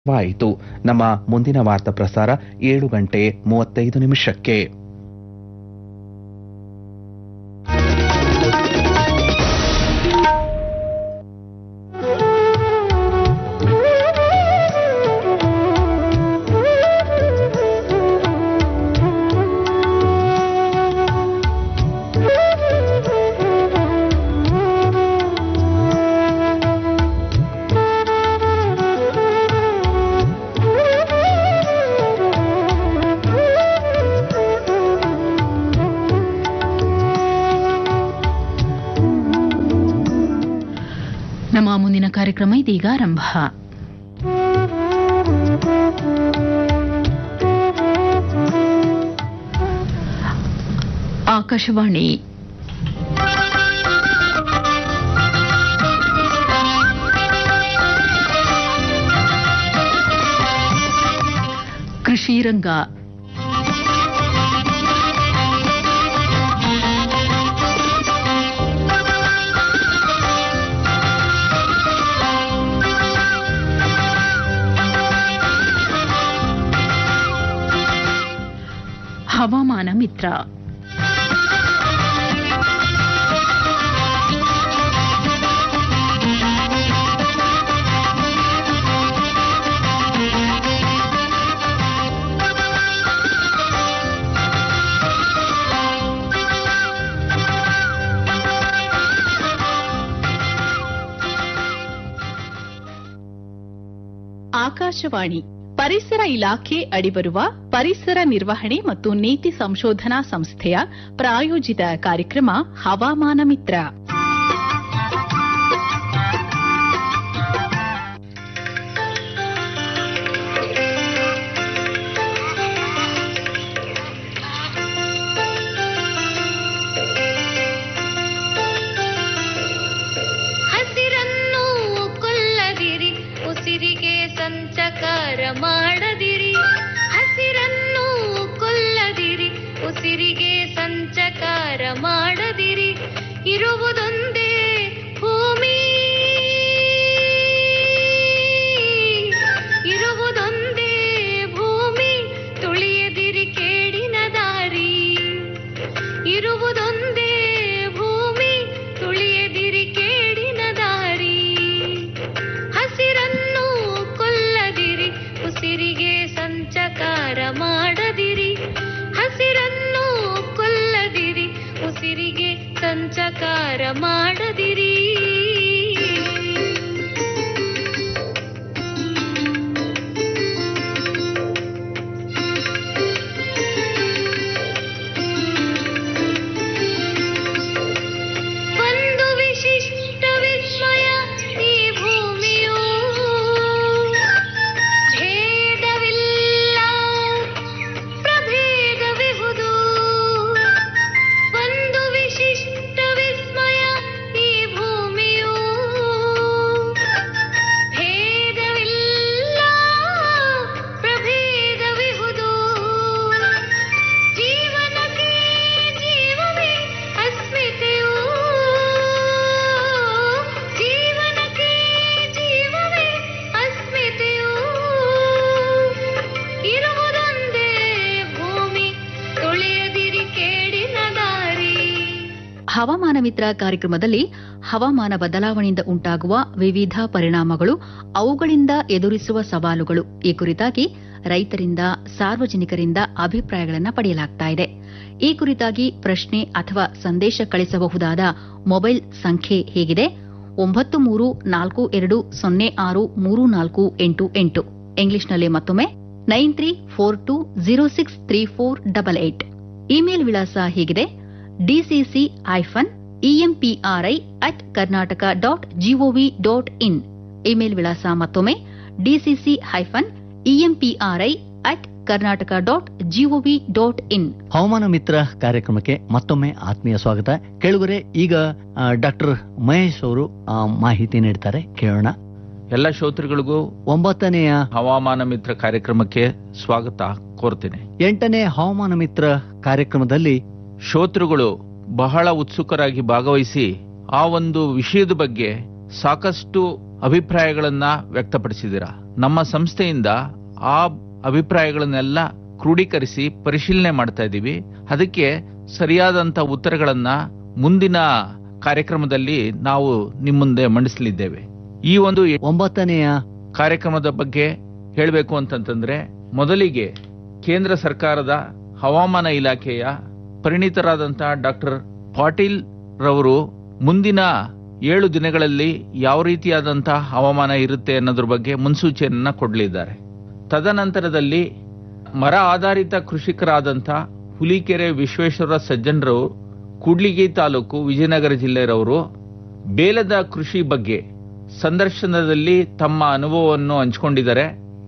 ವಾಯಿತು ನಮ್ಮ ಮುಂದಿನ ವಾರ್ತಾ ಪ್ರಸಾರ ಏಳು ಗಂಟೆ ಮೂವತ್ತೈದು ನಿಮಿಷಕ್ಕೆ ನಮ್ಮ ಮುಂದಿನ ಕಾರ್ಯಕ್ರಮ ಇದೀಗ ಆರಂಭ ಆಕಾಶವಾಣಿ ಕೃಷಿ ರಂಗ ಹವಾಮಾನ ಮಿತ್ರ ಆಕಾಶವಾಣಿ ಪರಿಸರ ಇಲಾಖೆ ಅಡಿಬರುವ ಪರಿಸರ ನಿರ್ವಹಣೆ ಮತ್ತು ನೀತಿ ಸಂಶೋಧನಾ ಸಂಸ್ಥೆಯ ಪ್ರಾಯೋಜಿತ ಕಾರ್ಯಕ್ರಮ ಹವಾಮಾನ ಮಿತ್ರ ಹಸಿರನ್ನು ಕೊಲ್ಲದಿರಿ ಉಸಿರಿಗೆ ಸಂಚಕಾರ ಮಾಡದಿರಿ ಹಸಿರನ್ನು ಕೊಲ್ಲದಿರಿ ಉಸಿರಿಗೆ ಸಂಚಕಾರ ಮಾಡದಿರಿ ಇರುವುದೊಂದೇ ಭೂಮಿ ಇರುವುದೊಂದೇ ಭೂಮಿ ತುಳಿಯದಿರಿ ಕೇಡಿನ ದಾರಿ ಇರುವುದೊಂದೇ ಭೂಮಿ ತುಳಿಯದಿರಿ ಕೇಡಿನ ದಾರಿ ಹಸಿರನ್ನು ಕೊಲ್ಲದಿರಿ ಉಸಿರಿಗೆ ಸಂಚಕಾರ ಮಾಡದಿರಿ ಹಸಿರನ್ನು ಕೊಲ್ಲದಿರಿ ಉಸಿರಿಗೆ ಸಂಚಕಾರ ಮಾಡದಿರಿ ಒಂದು ವಿಶಿಷ್ಟ ವಿಸ್ಮಯ ಈ ಭೂಮಿಯು ಭೇದವಿಲ್ಲ ಪ್ರಭೇದವಿಹುದು ಒಂದು ವಿಶಿಷ್ಟ ವಿಸ್ಮಯ ಈ ಭೂಮಿಯು ಭೇದವಿಲ್ಲ ಪ್ರಭೇದವಿಹುದು ಜೀವನಕ್ಕೆ ಜೀವವೇ ಅಸ್ಮಿತೆಯು ಜೀವನಕ್ಕೆ ಜೀವವೇ ಅಸ್ಮಿತೆಯು ಇರುವುದೊಂದೇ ಭೂಮಿ ತುಳಿಯದಿರಿ ಕೇಡಿನ ದಾರಿ ಹವಾಮಾನ ಮಿತ್ರ ಕಾರ್ಯಕ್ರಮದಲ್ಲಿ ಹವಾಮಾನ ಬದಲಾವಣೆಯಿಂದ ಉಂಟಾಗುವ ವಿವಿಧ ಪರಿಣಾಮಗಳು ಅವುಗಳಿಂದ ಎದುರಿಸುವ ಸವಾಲುಗಳು ಈ ಕುರಿತಾಗಿ ರೈತರಿಂದ ಸಾರ್ವಜನಿಕರಿಂದ ಅಭಿಪ್ರಾಯಗಳನ್ನು ಪಡೆಯಲಾಗ್ತಾ ಇದೆ ಈ ಕುರಿತಾಗಿ ಪ್ರಶ್ನೆ ಅಥವಾ ಸಂದೇಶ ಕಳಿಸಬಹುದಾದ ಮೊಬೈಲ್ ಸಂಖ್ಯೆ ಹೇಗಿದೆ ಒಂಬತ್ತು ಮೂರು ನಾಲ್ಕು ಎರಡು ಸೊನ್ನೆ ಆರು ಮೂರು ನಾಲ್ಕು ಎಂಟು ಎಂಟು ಇಂಗ್ಲಿಷ್ನಲ್ಲಿ ಮತ್ತೊಮ್ಮೆ nine three four two zero six three four double eight email ವಿಳಾಸ ಹೀಗಿದೆ DCC hyphen EMPRI at Karnataka dot GOV dot in email ವಿಳಾಸ ಮತ್ತೊಮ್ಮೆ DCC hyphen EMPRI at Karnataka dot GOV dot in ಹವಾಮಾನ ಮಿತ್ರ ಕಾರ್ಯಕ್ರಮಕ್ಕೆ ಮತ್ತೊಮ್ಮೆ ಆತ್ಮೀಯ ಸ್ವಾಗತ ಕೇಳುಗರೆ ಈಗ ಡಾಕ್ಟರ್ ಮಹೇಶ್ ಅವರು ಆ, ಮಾಹಿತಿ ನೀಡ್ತಾರೆ ಕೇಳೋಣ ಎಲ್ಲ ಶ್ರೋತೃಗಳಿಗೂ ಒಂಬತ್ತನೆಯ ಹವಾಮಾನ ಮಿತ್ರ ಕಾರ್ಯಕ್ರಮಕ್ಕೆ ಸ್ವಾಗತ ಕೋರ್ತೇನೆ ಎಂಟನೇ ಹವಾಮಾನ ಮಿತ್ರ ಕಾರ್ಯಕ್ರಮದಲ್ಲಿ ಶ್ರೋತೃಗಳು ಬಹಳ ಉತ್ಸುಕರಾಗಿ ಭಾಗವಹಿಸಿ ಆ ಒಂದು ವಿಷಯದ ಬಗ್ಗೆ ಸಾಕಷ್ಟು ಅಭಿಪ್ರಾಯಗಳನ್ನ ವ್ಯಕ್ತಪಡಿಸಿದ್ದೀರಾ ನಮ್ಮ ಸಂಸ್ಥೆಯಿಂದ ಆ ಅಭಿಪ್ರಾಯಗಳನ್ನೆಲ್ಲ ಕ್ರೋಢೀಕರಿಸಿ ಪರಿಶೀಲನೆ ಮಾಡ್ತಾ ಇದ್ದೀವಿ ಅದಕ್ಕೆ ಸರಿಯಾದಂತ ಉತ್ತರಗಳನ್ನ ಮುಂದಿನ ಕಾರ್ಯಕ್ರಮದಲ್ಲಿ ನಾವು ನಿಮ್ಮ ಮುಂದೆ ಮಂಡಿಸಲಿದ್ದೇವೆ ಈ ಒಂದು ಒಂಬತ್ತನೆಯ ಕಾರ್ಯಕ್ರಮದ ಬಗ್ಗೆ ಹೇಳಬೇಕು ಅಂತಂತಂದ್ರೆ ಮೊದಲಿಗೆ ಕೇಂದ್ರ ಸರ್ಕಾರದ ಹವಾಮಾನ ಇಲಾಖೆಯ ಪರಿಣಿತರಾದಂತಹ ಡಾಕ್ಟರ್ ಪಾಟೀಲ್ ರವರು ಮುಂದಿನ ಏಳು ದಿನಗಳಲ್ಲಿ ಯಾವ ರೀತಿಯಾದಂತಹ ಹವಾಮಾನ ಇರುತ್ತೆ ಅನ್ನೋದ್ರ ಬಗ್ಗೆ ಮುನ್ಸೂಚನೆಯನ್ನ ಕೊಡಲಿದ್ದಾರೆ ತದನಂತರದಲ್ಲಿ ಮರ ಆಧಾರಿತ ಕೃಷಿಕರಾದಂಥ ಹುಲಿಕೆರೆ ವಿಶ್ವೇಶ್ವರ ಸಜ್ಜನರವರು ಕೂಡ್ಲಿಗಿ ತಾಲೂಕು ವಿಜಯನಗರ ಜಿಲ್ಲೆಯವರು ಬೇಲದ ಕೃಷಿ ಬಗ್ಗೆ ಸಂದರ್ಶನದಲ್ಲಿ ತಮ್ಮ ಅನುಭವವನ್ನು ಹಂಚಿಕೊಂಡಿದ್ದಾರೆ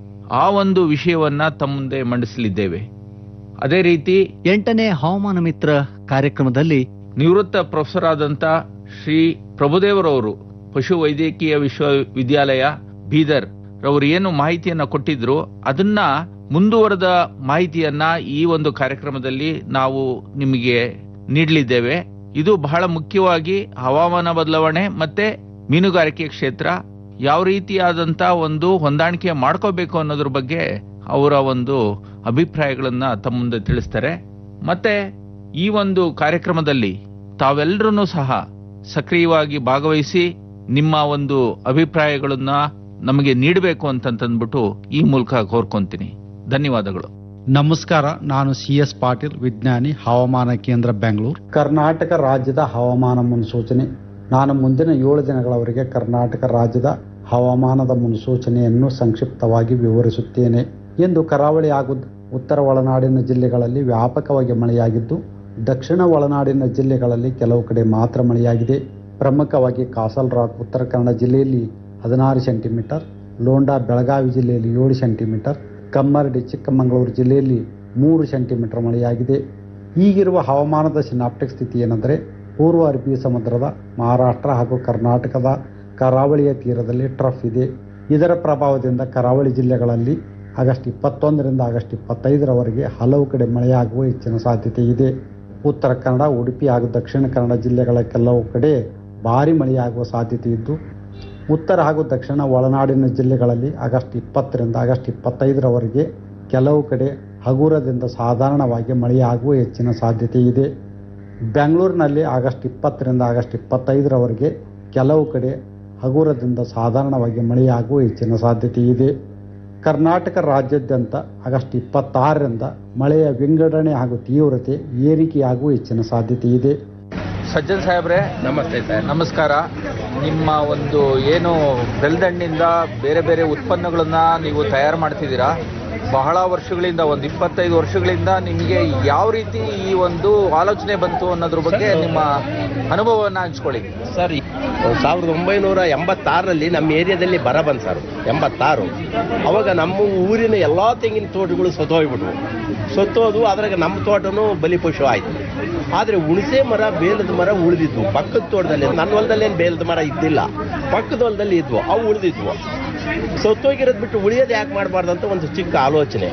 ಆ ಒಂದು ವಿಷಯವನ್ನ ತಮ್ಮ ಮುಂದೆ ಮಂಡಿಸಲಿದ್ದೇವೆ ಅದೇ ರೀತಿ ಎಂಟನೇ ಹವಾಮಾನ ಮಿತ್ರ ಕಾರ್ಯಕ್ರಮದಲ್ಲಿ ನಿವೃತ್ತ ಪ್ರೊಫೆಸರ್ ಆದಂತ ಶ್ರೀ ಪ್ರಭುದೇವರವರು ಪಶು ವೈದ್ಯಕೀಯ ವಿಶ್ವವಿದ್ಯಾಲಯ ಬೀದರ್ ರವರು ಏನು ಮಾಹಿತಿಯನ್ನ ಕೊಟ್ಟಿದ್ರು ಅದನ್ನ ಮುಂದುವರೆದ ಮಾಹಿತಿಯನ್ನ ಈ ಒಂದು ಕಾರ್ಯಕ್ರಮದಲ್ಲಿ ನಾವು ನಿಮಗೆ ನೀಡಲಿದ್ದೇವೆ ಇದು ಬಹಳ ಮುಖ್ಯವಾಗಿ ಹವಾಮಾನ ಬದಲಾವಣೆ ಮತ್ತೆ ಮೀನುಗಾರಿಕೆ ಕ್ಷೇತ್ರ ಯಾವ ರೀತಿಯಾದಂತ ಒಂದು ಹೊಂದಾಣಿಕೆ ಮಾಡ್ಕೋಬೇಕು ಅನ್ನೋದ್ರ ಬಗ್ಗೆ ಅವರ ಒಂದು ಅಭಿಪ್ರಾಯಗಳನ್ನ ತಮ್ಮ ಮುಂದೆ ತಿಳಿಸ್ತಾರೆ ಮತ್ತೆ ಈ ಒಂದು ಕಾರ್ಯಕ್ರಮದಲ್ಲಿ ತಾವೆಲ್ಲರೂ ಸಹ ಸಕ್ರಿಯವಾಗಿ ಭಾಗವಹಿಸಿ ನಿಮ್ಮ ಒಂದು ಅಭಿಪ್ರಾಯಗಳನ್ನ ನಮಗೆ ನೀಡಬೇಕು ಅಂತಂತಂದ್ಬಿಟ್ಟು ಈ ಮೂಲಕ ಕೋರ್ಕೊಂತೀನಿ ಧನ್ಯವಾದಗಳು ನಮಸ್ಕಾರ ನಾನು ಸಿ ಎಸ್ ಪಾಟೀಲ್ ವಿಜ್ಞಾನಿ ಹವಾಮಾನ ಕೇಂದ್ರ ಬೆಂಗಳೂರು ಕರ್ನಾಟಕ ರಾಜ್ಯದ ಹವಾಮಾನ ಮುನ್ಸೂಚನೆ ನಾನು ಮುಂದಿನ ಏಳು ದಿನಗಳವರೆಗೆ ಕರ್ನಾಟಕ ರಾಜ್ಯದ ಹವಾಮಾನದ ಮುನ್ಸೂಚನೆಯನ್ನು ಸಂಕ್ಷಿಪ್ತವಾಗಿ ವಿವರಿಸುತ್ತೇನೆ ಎಂದು ಕರಾವಳಿ ಹಾಗೂ ಉತ್ತರ ಒಳನಾಡಿನ ಜಿಲ್ಲೆಗಳಲ್ಲಿ ವ್ಯಾಪಕವಾಗಿ ಮಳೆಯಾಗಿದ್ದು ದಕ್ಷಿಣ ಒಳನಾಡಿನ ಜಿಲ್ಲೆಗಳಲ್ಲಿ ಕೆಲವು ಕಡೆ ಮಾತ್ರ ಮಳೆಯಾಗಿದೆ ಪ್ರಮುಖವಾಗಿ ಕಾಸಲ್ ರಾಕ್ ಉತ್ತರ ಕನ್ನಡ ಜಿಲ್ಲೆಯಲ್ಲಿ ಹದಿನಾರು ಸೆಂಟಿಮೀಟರ್ ಲೋಂಡಾ ಬೆಳಗಾವಿ ಜಿಲ್ಲೆಯಲ್ಲಿ ಏಳು ಸೆಂಟಿಮೀಟರ್ ಕಮ್ಮರಡಿ ಚಿಕ್ಕಮಗಳೂರು ಜಿಲ್ಲೆಯಲ್ಲಿ ಮೂರು ಸೆಂಟಿಮೀಟರ್ ಮಳೆಯಾಗಿದೆ ಈಗಿರುವ ಹವಾಮಾನದ ಸಿನಾಪ್ಟಿಕ್ ಸ್ಥಿತಿ ಏನೆಂದರೆ ಪೂರ್ವ ಅರಬ್ಬಿ ಸಮುದ್ರದ ಮಹಾರಾಷ್ಟ್ರ ಹಾಗೂ ಕರ್ನಾಟಕದ ಕರಾವಳಿಯ ತೀರದಲ್ಲಿ ಟ್ರಫ್ ಇದೆ ಇದರ ಪ್ರಭಾವದಿಂದ ಕರಾವಳಿ ಜಿಲ್ಲೆಗಳಲ್ಲಿ ಆಗಸ್ಟ್ ಇಪ್ಪತ್ತೊಂದರಿಂದ ಆಗಸ್ಟ್ ಇಪ್ಪತ್ತೈದರವರೆಗೆ ಹಲವು ಕಡೆ ಮಳೆಯಾಗುವ ಹೆಚ್ಚಿನ ಸಾಧ್ಯತೆ ಇದೆ ಉತ್ತರ ಕನ್ನಡ ಉಡುಪಿ ಹಾಗೂ ದಕ್ಷಿಣ ಕನ್ನಡ ಜಿಲ್ಲೆಗಳ ಕೆಲವು ಕಡೆ ಭಾರಿ ಮಳೆಯಾಗುವ ಸಾಧ್ಯತೆ ಇದ್ದು ಉತ್ತರ ಹಾಗೂ ದಕ್ಷಿಣ ಒಳನಾಡಿನ ಜಿಲ್ಲೆಗಳಲ್ಲಿ ಆಗಸ್ಟ್ ಇಪ್ಪತ್ತರಿಂದ ಆಗಸ್ಟ್ ಇಪ್ಪತ್ತೈದರವರೆಗೆ ಕೆಲವು ಕಡೆ ಹಗುರದಿಂದ ಸಾಧಾರಣವಾಗಿ ಮಳೆಯಾಗುವ ಹೆಚ್ಚಿನ ಸಾಧ್ಯತೆ ಇದೆ ಬೆಂಗಳೂರಿನಲ್ಲಿ ಆಗಸ್ಟ್ ಇಪ್ಪತ್ತರಿಂದ ಆಗಸ್ಟ್ ಇಪ್ಪತ್ತೈದರವರೆಗೆ ಕೆಲವು ಕಡೆ ಹಗುರದಿಂದ ಸಾಧಾರಣವಾಗಿ ಮಳೆಯಾಗುವ ಹೆಚ್ಚಿನ ಸಾಧ್ಯತೆ ಇದೆ ಕರ್ನಾಟಕ ರಾಜ್ಯಾದ್ಯಂತ ಆಗಸ್ಟ್ ಇಪ್ಪತ್ತಾರರಿಂದ ಮಳೆಯ ವಿಂಗಡಣೆ ಹಾಗೂ ತೀವ್ರತೆ ಏರಿಕೆಯಾಗುವ ಹೆಚ್ಚಿನ ಸಾಧ್ಯತೆ ಇದೆ ಸಜ್ಜನ್ ಸಾಹೇಬ್ರೆ ನಮಸ್ತೆ ಸರ್ ನಮಸ್ಕಾರ ನಿಮ್ಮ ಒಂದು ಏನು ಬೆಲ್ದಣ್ಣಿಂದ ಬೇರೆ ಬೇರೆ ಉತ್ಪನ್ನಗಳನ್ನ ನೀವು ತಯಾರು ಮಾಡ್ತಿದ್ದೀರಾ ಬಹಳ ವರ್ಷಗಳಿಂದ ಒಂದು ಇಪ್ಪತ್ತೈದು ವರ್ಷಗಳಿಂದ ನಿಮಗೆ ಯಾವ ರೀತಿ ಈ ಒಂದು ಆಲೋಚನೆ ಬಂತು ಅನ್ನೋದ್ರ ಬಗ್ಗೆ ನಿಮ್ಮ ಅನುಭವವನ್ನು ಹಂಚ್ಕೊಳ್ಳಿ ಸರ್ ಸಾವಿರದ ಒಂಬೈನೂರ ಎಂಬತ್ತಾರರಲ್ಲಿ ನಮ್ಮ ಏರಿಯಾದಲ್ಲಿ ಬರ ಬಂತು ಸರ್ ಎಂಬತ್ತಾರು ಅವಾಗ ನಮ್ಮ ಊರಿನ ಎಲ್ಲ ತೆಂಗಿನ ತೋಟಗಳು ಸತ್ತೋಗ್ಬಿಟ್ವು ಸತ್ತೋದು ಅದ್ರಾಗ ನಮ್ಮ ತೋಟನೂ ಬಲಿಪಶು ಆಯ್ತು ಆದರೆ ಹುಣಸೆ ಮರ ಬೇಲದ ಮರ ಉಳಿದಿದ್ವು ಪಕ್ಕದ ತೋಟದಲ್ಲಿ ನನ್ನ ಹೊಲದಲ್ಲೇನು ಬೇಲದ ಮರ ಇದ್ದಿಲ್ಲ ಪಕ್ಕದ ಹೊಲದಲ್ಲಿ ಇದ್ವು ಅವು ಉಳಿದಿದ್ವು ಸತ್ತೋಗಿರೋದು ಬಿಟ್ಟು ಉಳಿಯೋದು ಯಾಕೆ ಮಾಡಬಾರ್ದು ಅಂತ ಒಂದು ಚಿಕ್ಕ ಆಲೋಚನೆ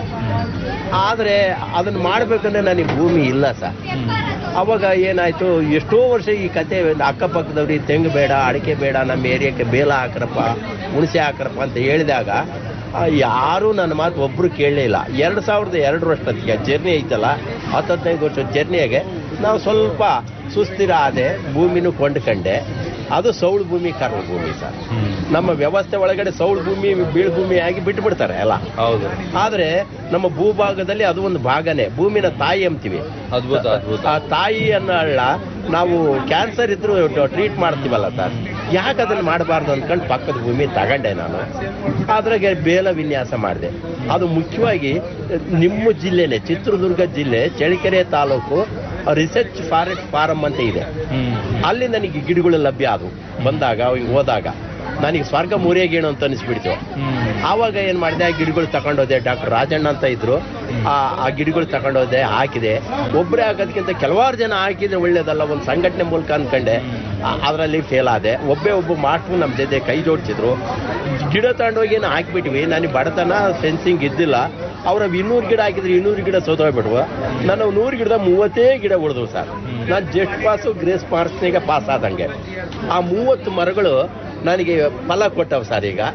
ಆದರೆ ಅದನ್ನು ಮಾಡಬೇಕಂದ್ರೆ ನನಗೆ ಭೂಮಿ ಇಲ್ಲ ಸರ್ ಅವಾಗ ಏನಾಯ್ತು ಎಷ್ಟೋ ವರ್ಷ ಈ ಕತೆ ಅಕ್ಕಪಕ್ಕದವ್ರಿಗೆ ತೆಂಗು ಬೇಡ ಅಡಿಕೆ ಬೇಡ ನಮ್ಮ ಏರಿಯಾಕ್ಕೆ ಬೇಲ ಹಾಕ್ರಪ್ಪ ಹುಣಸೆ ಹಾಕ್ರಪ್ಪ ಅಂತ ಹೇಳಿದಾಗ ಆ, ಯಾರೂ ನನ್ನ ಮಾತು ಒಬ್ಬರು ಕೇಳಲಿಲ್ಲ ಎರಡು ಸಾವಿರದ ಎರಡರಷ್ಟೊತ್ತಿಗೆ ಜರ್ನಿ ಐತಲ್ಲ ಹತ್ತು ಹದಿನೈದು ವರ್ಷದ ಜರ್ನಿಯಾಗೆ ನಾವು ಸ್ವಲ್ಪ ಸುಸ್ಥಿರ ಆದೆ ಭೂಮಿನೂ ಕೊಂಡ್ಕಂಡೆ ಅದು ಸೌಳು ಭೂಮಿ ಕರ್ಮ ಭೂಮಿ ಸರ್ ನಮ್ಮ ವ್ಯವಸ್ಥೆ ಒಳಗಡೆ ಸೌಳು ಭೂಮಿ ಬೀಳು ಭೂಮಿ ಆಗಿ ಬಿಟ್ಬಿಡ್ತಾರೆ ಎಲ್ಲ ಹೌದು ಆದ್ರೆ ನಮ್ಮ ಭೂಭಾಗದಲ್ಲಿ ಅದು ಒಂದು ಭಾಗನೇ ಭೂಮಿನ ತಾಯಿ ಅಂತೀವಿ ಅದ್ಭುತ ಅದ್ಭುತ ಆ ತಾಯಿಯನ್ನ ಅಲ್ಲ ನಾವು ಕ್ಯಾನ್ಸರ್ ಇದ್ರು ಟ್ರೀಟ್ ಮಾಡ್ತೀವಲ್ಲ ಸರ್ ಯಾಕೆ ಅದನ್ನ ಮಾಡಬಾರ್ದು ಅಂದ್ಕೊಂಡು ಪಕ್ಕದ ಭೂಮಿ ತಗೊಂಡೆ ನಾನು ಅದ್ರಾಗೆ ಬೇಲ ವಿನ್ಯಾಸ ಮಾಡಿದೆ ಅದು ಮುಖ್ಯವಾಗಿ ನಿಮ್ಮ ಜಿಲ್ಲೆನೆ ಚಿತ್ರದುರ್ಗ ಜಿಲ್ಲೆ Challakere taluk research forest farm ಅಂತ ಇದೆ ಅಲ್ಲಿ ನನಗೆ ಗಿಡಗಳು ಲಭ್ಯ ಆದವು ಬಂದಾಗ ಹಿಂಗೆ ಹೋದಾಗ ನನಗೆ ಸ್ವರ್ಗ ಮೂರೇಗೇಣು ಅಂತ ಅನಿಸ್ಬಿಡ್ತು ಆವಾಗ ಏನು ಮಾಡಿದೆ ಆ ಗಿಡಗಳು ತಗೊಂಡೋದೆ ಡಾಕ್ಟರ್ ರಾಜಣ್ಣ ಅಂತ ಇದ್ರು ಆ ಆ ಗಿಡಗಳು ತಗೊಂಡೋದೆ ಹಾಕಿದೆ ಒಬ್ಬರೇ ಹಾಕೋದಕ್ಕಿಂತ ಕೆಲವಾರು ಜನ ಹಾಕಿದ್ರೆ ಒಳ್ಳೇದಲ್ಲ ಒಂದು ಸಂಘಟನೆ ಮೂಲಕ ಅನ್ಕೊಂಡೆ ಅದರಲ್ಲಿ ಫೇಲ್ ಆದೆ ಒಬ್ಬೇ ಒಬ್ಬ ಮಾಸ್ಟ್ರು ನಮ್ಮ ಜೊತೆ ಕೈ ಜೋಡಿಸಿದ್ರು ಗಿಡ ತಗೊಂಡೋಗಿ ಏನು ಹಾಕ್ಬಿಟ್ವಿ ನನಗೆ ಬಡತನ ಸೆನ್ಸಿಂಗ್ ಇದ್ದಿಲ್ಲ ಅವ್ರ ಇನ್ನೂರು ಗಿಡ ಹಾಕಿದ್ರೆ ಇನ್ನೂರು ಗಿಡ ಸೋತೋಗ್ಬಿಟ್ವು ನಾನು ನೂರು ಗಿಡದ ಮೂವತ್ತೇ ಗಿಡ ಉಳಿದ್ವು ಸರ್ ನಾನು ಜಸ್ಟ್ ಪಾಸು ಗ್ರೇಸ್ ಮಾರ್ಕ್ಸ್ನಾಗ ಪಾಸ್ ಆದಂಗೆ ಆ ಮೂವತ್ತು ಮರಗಳು ನನಗೆ ಫಲ ಕೊಟ್ಟವು ಸರ್ ಈಗ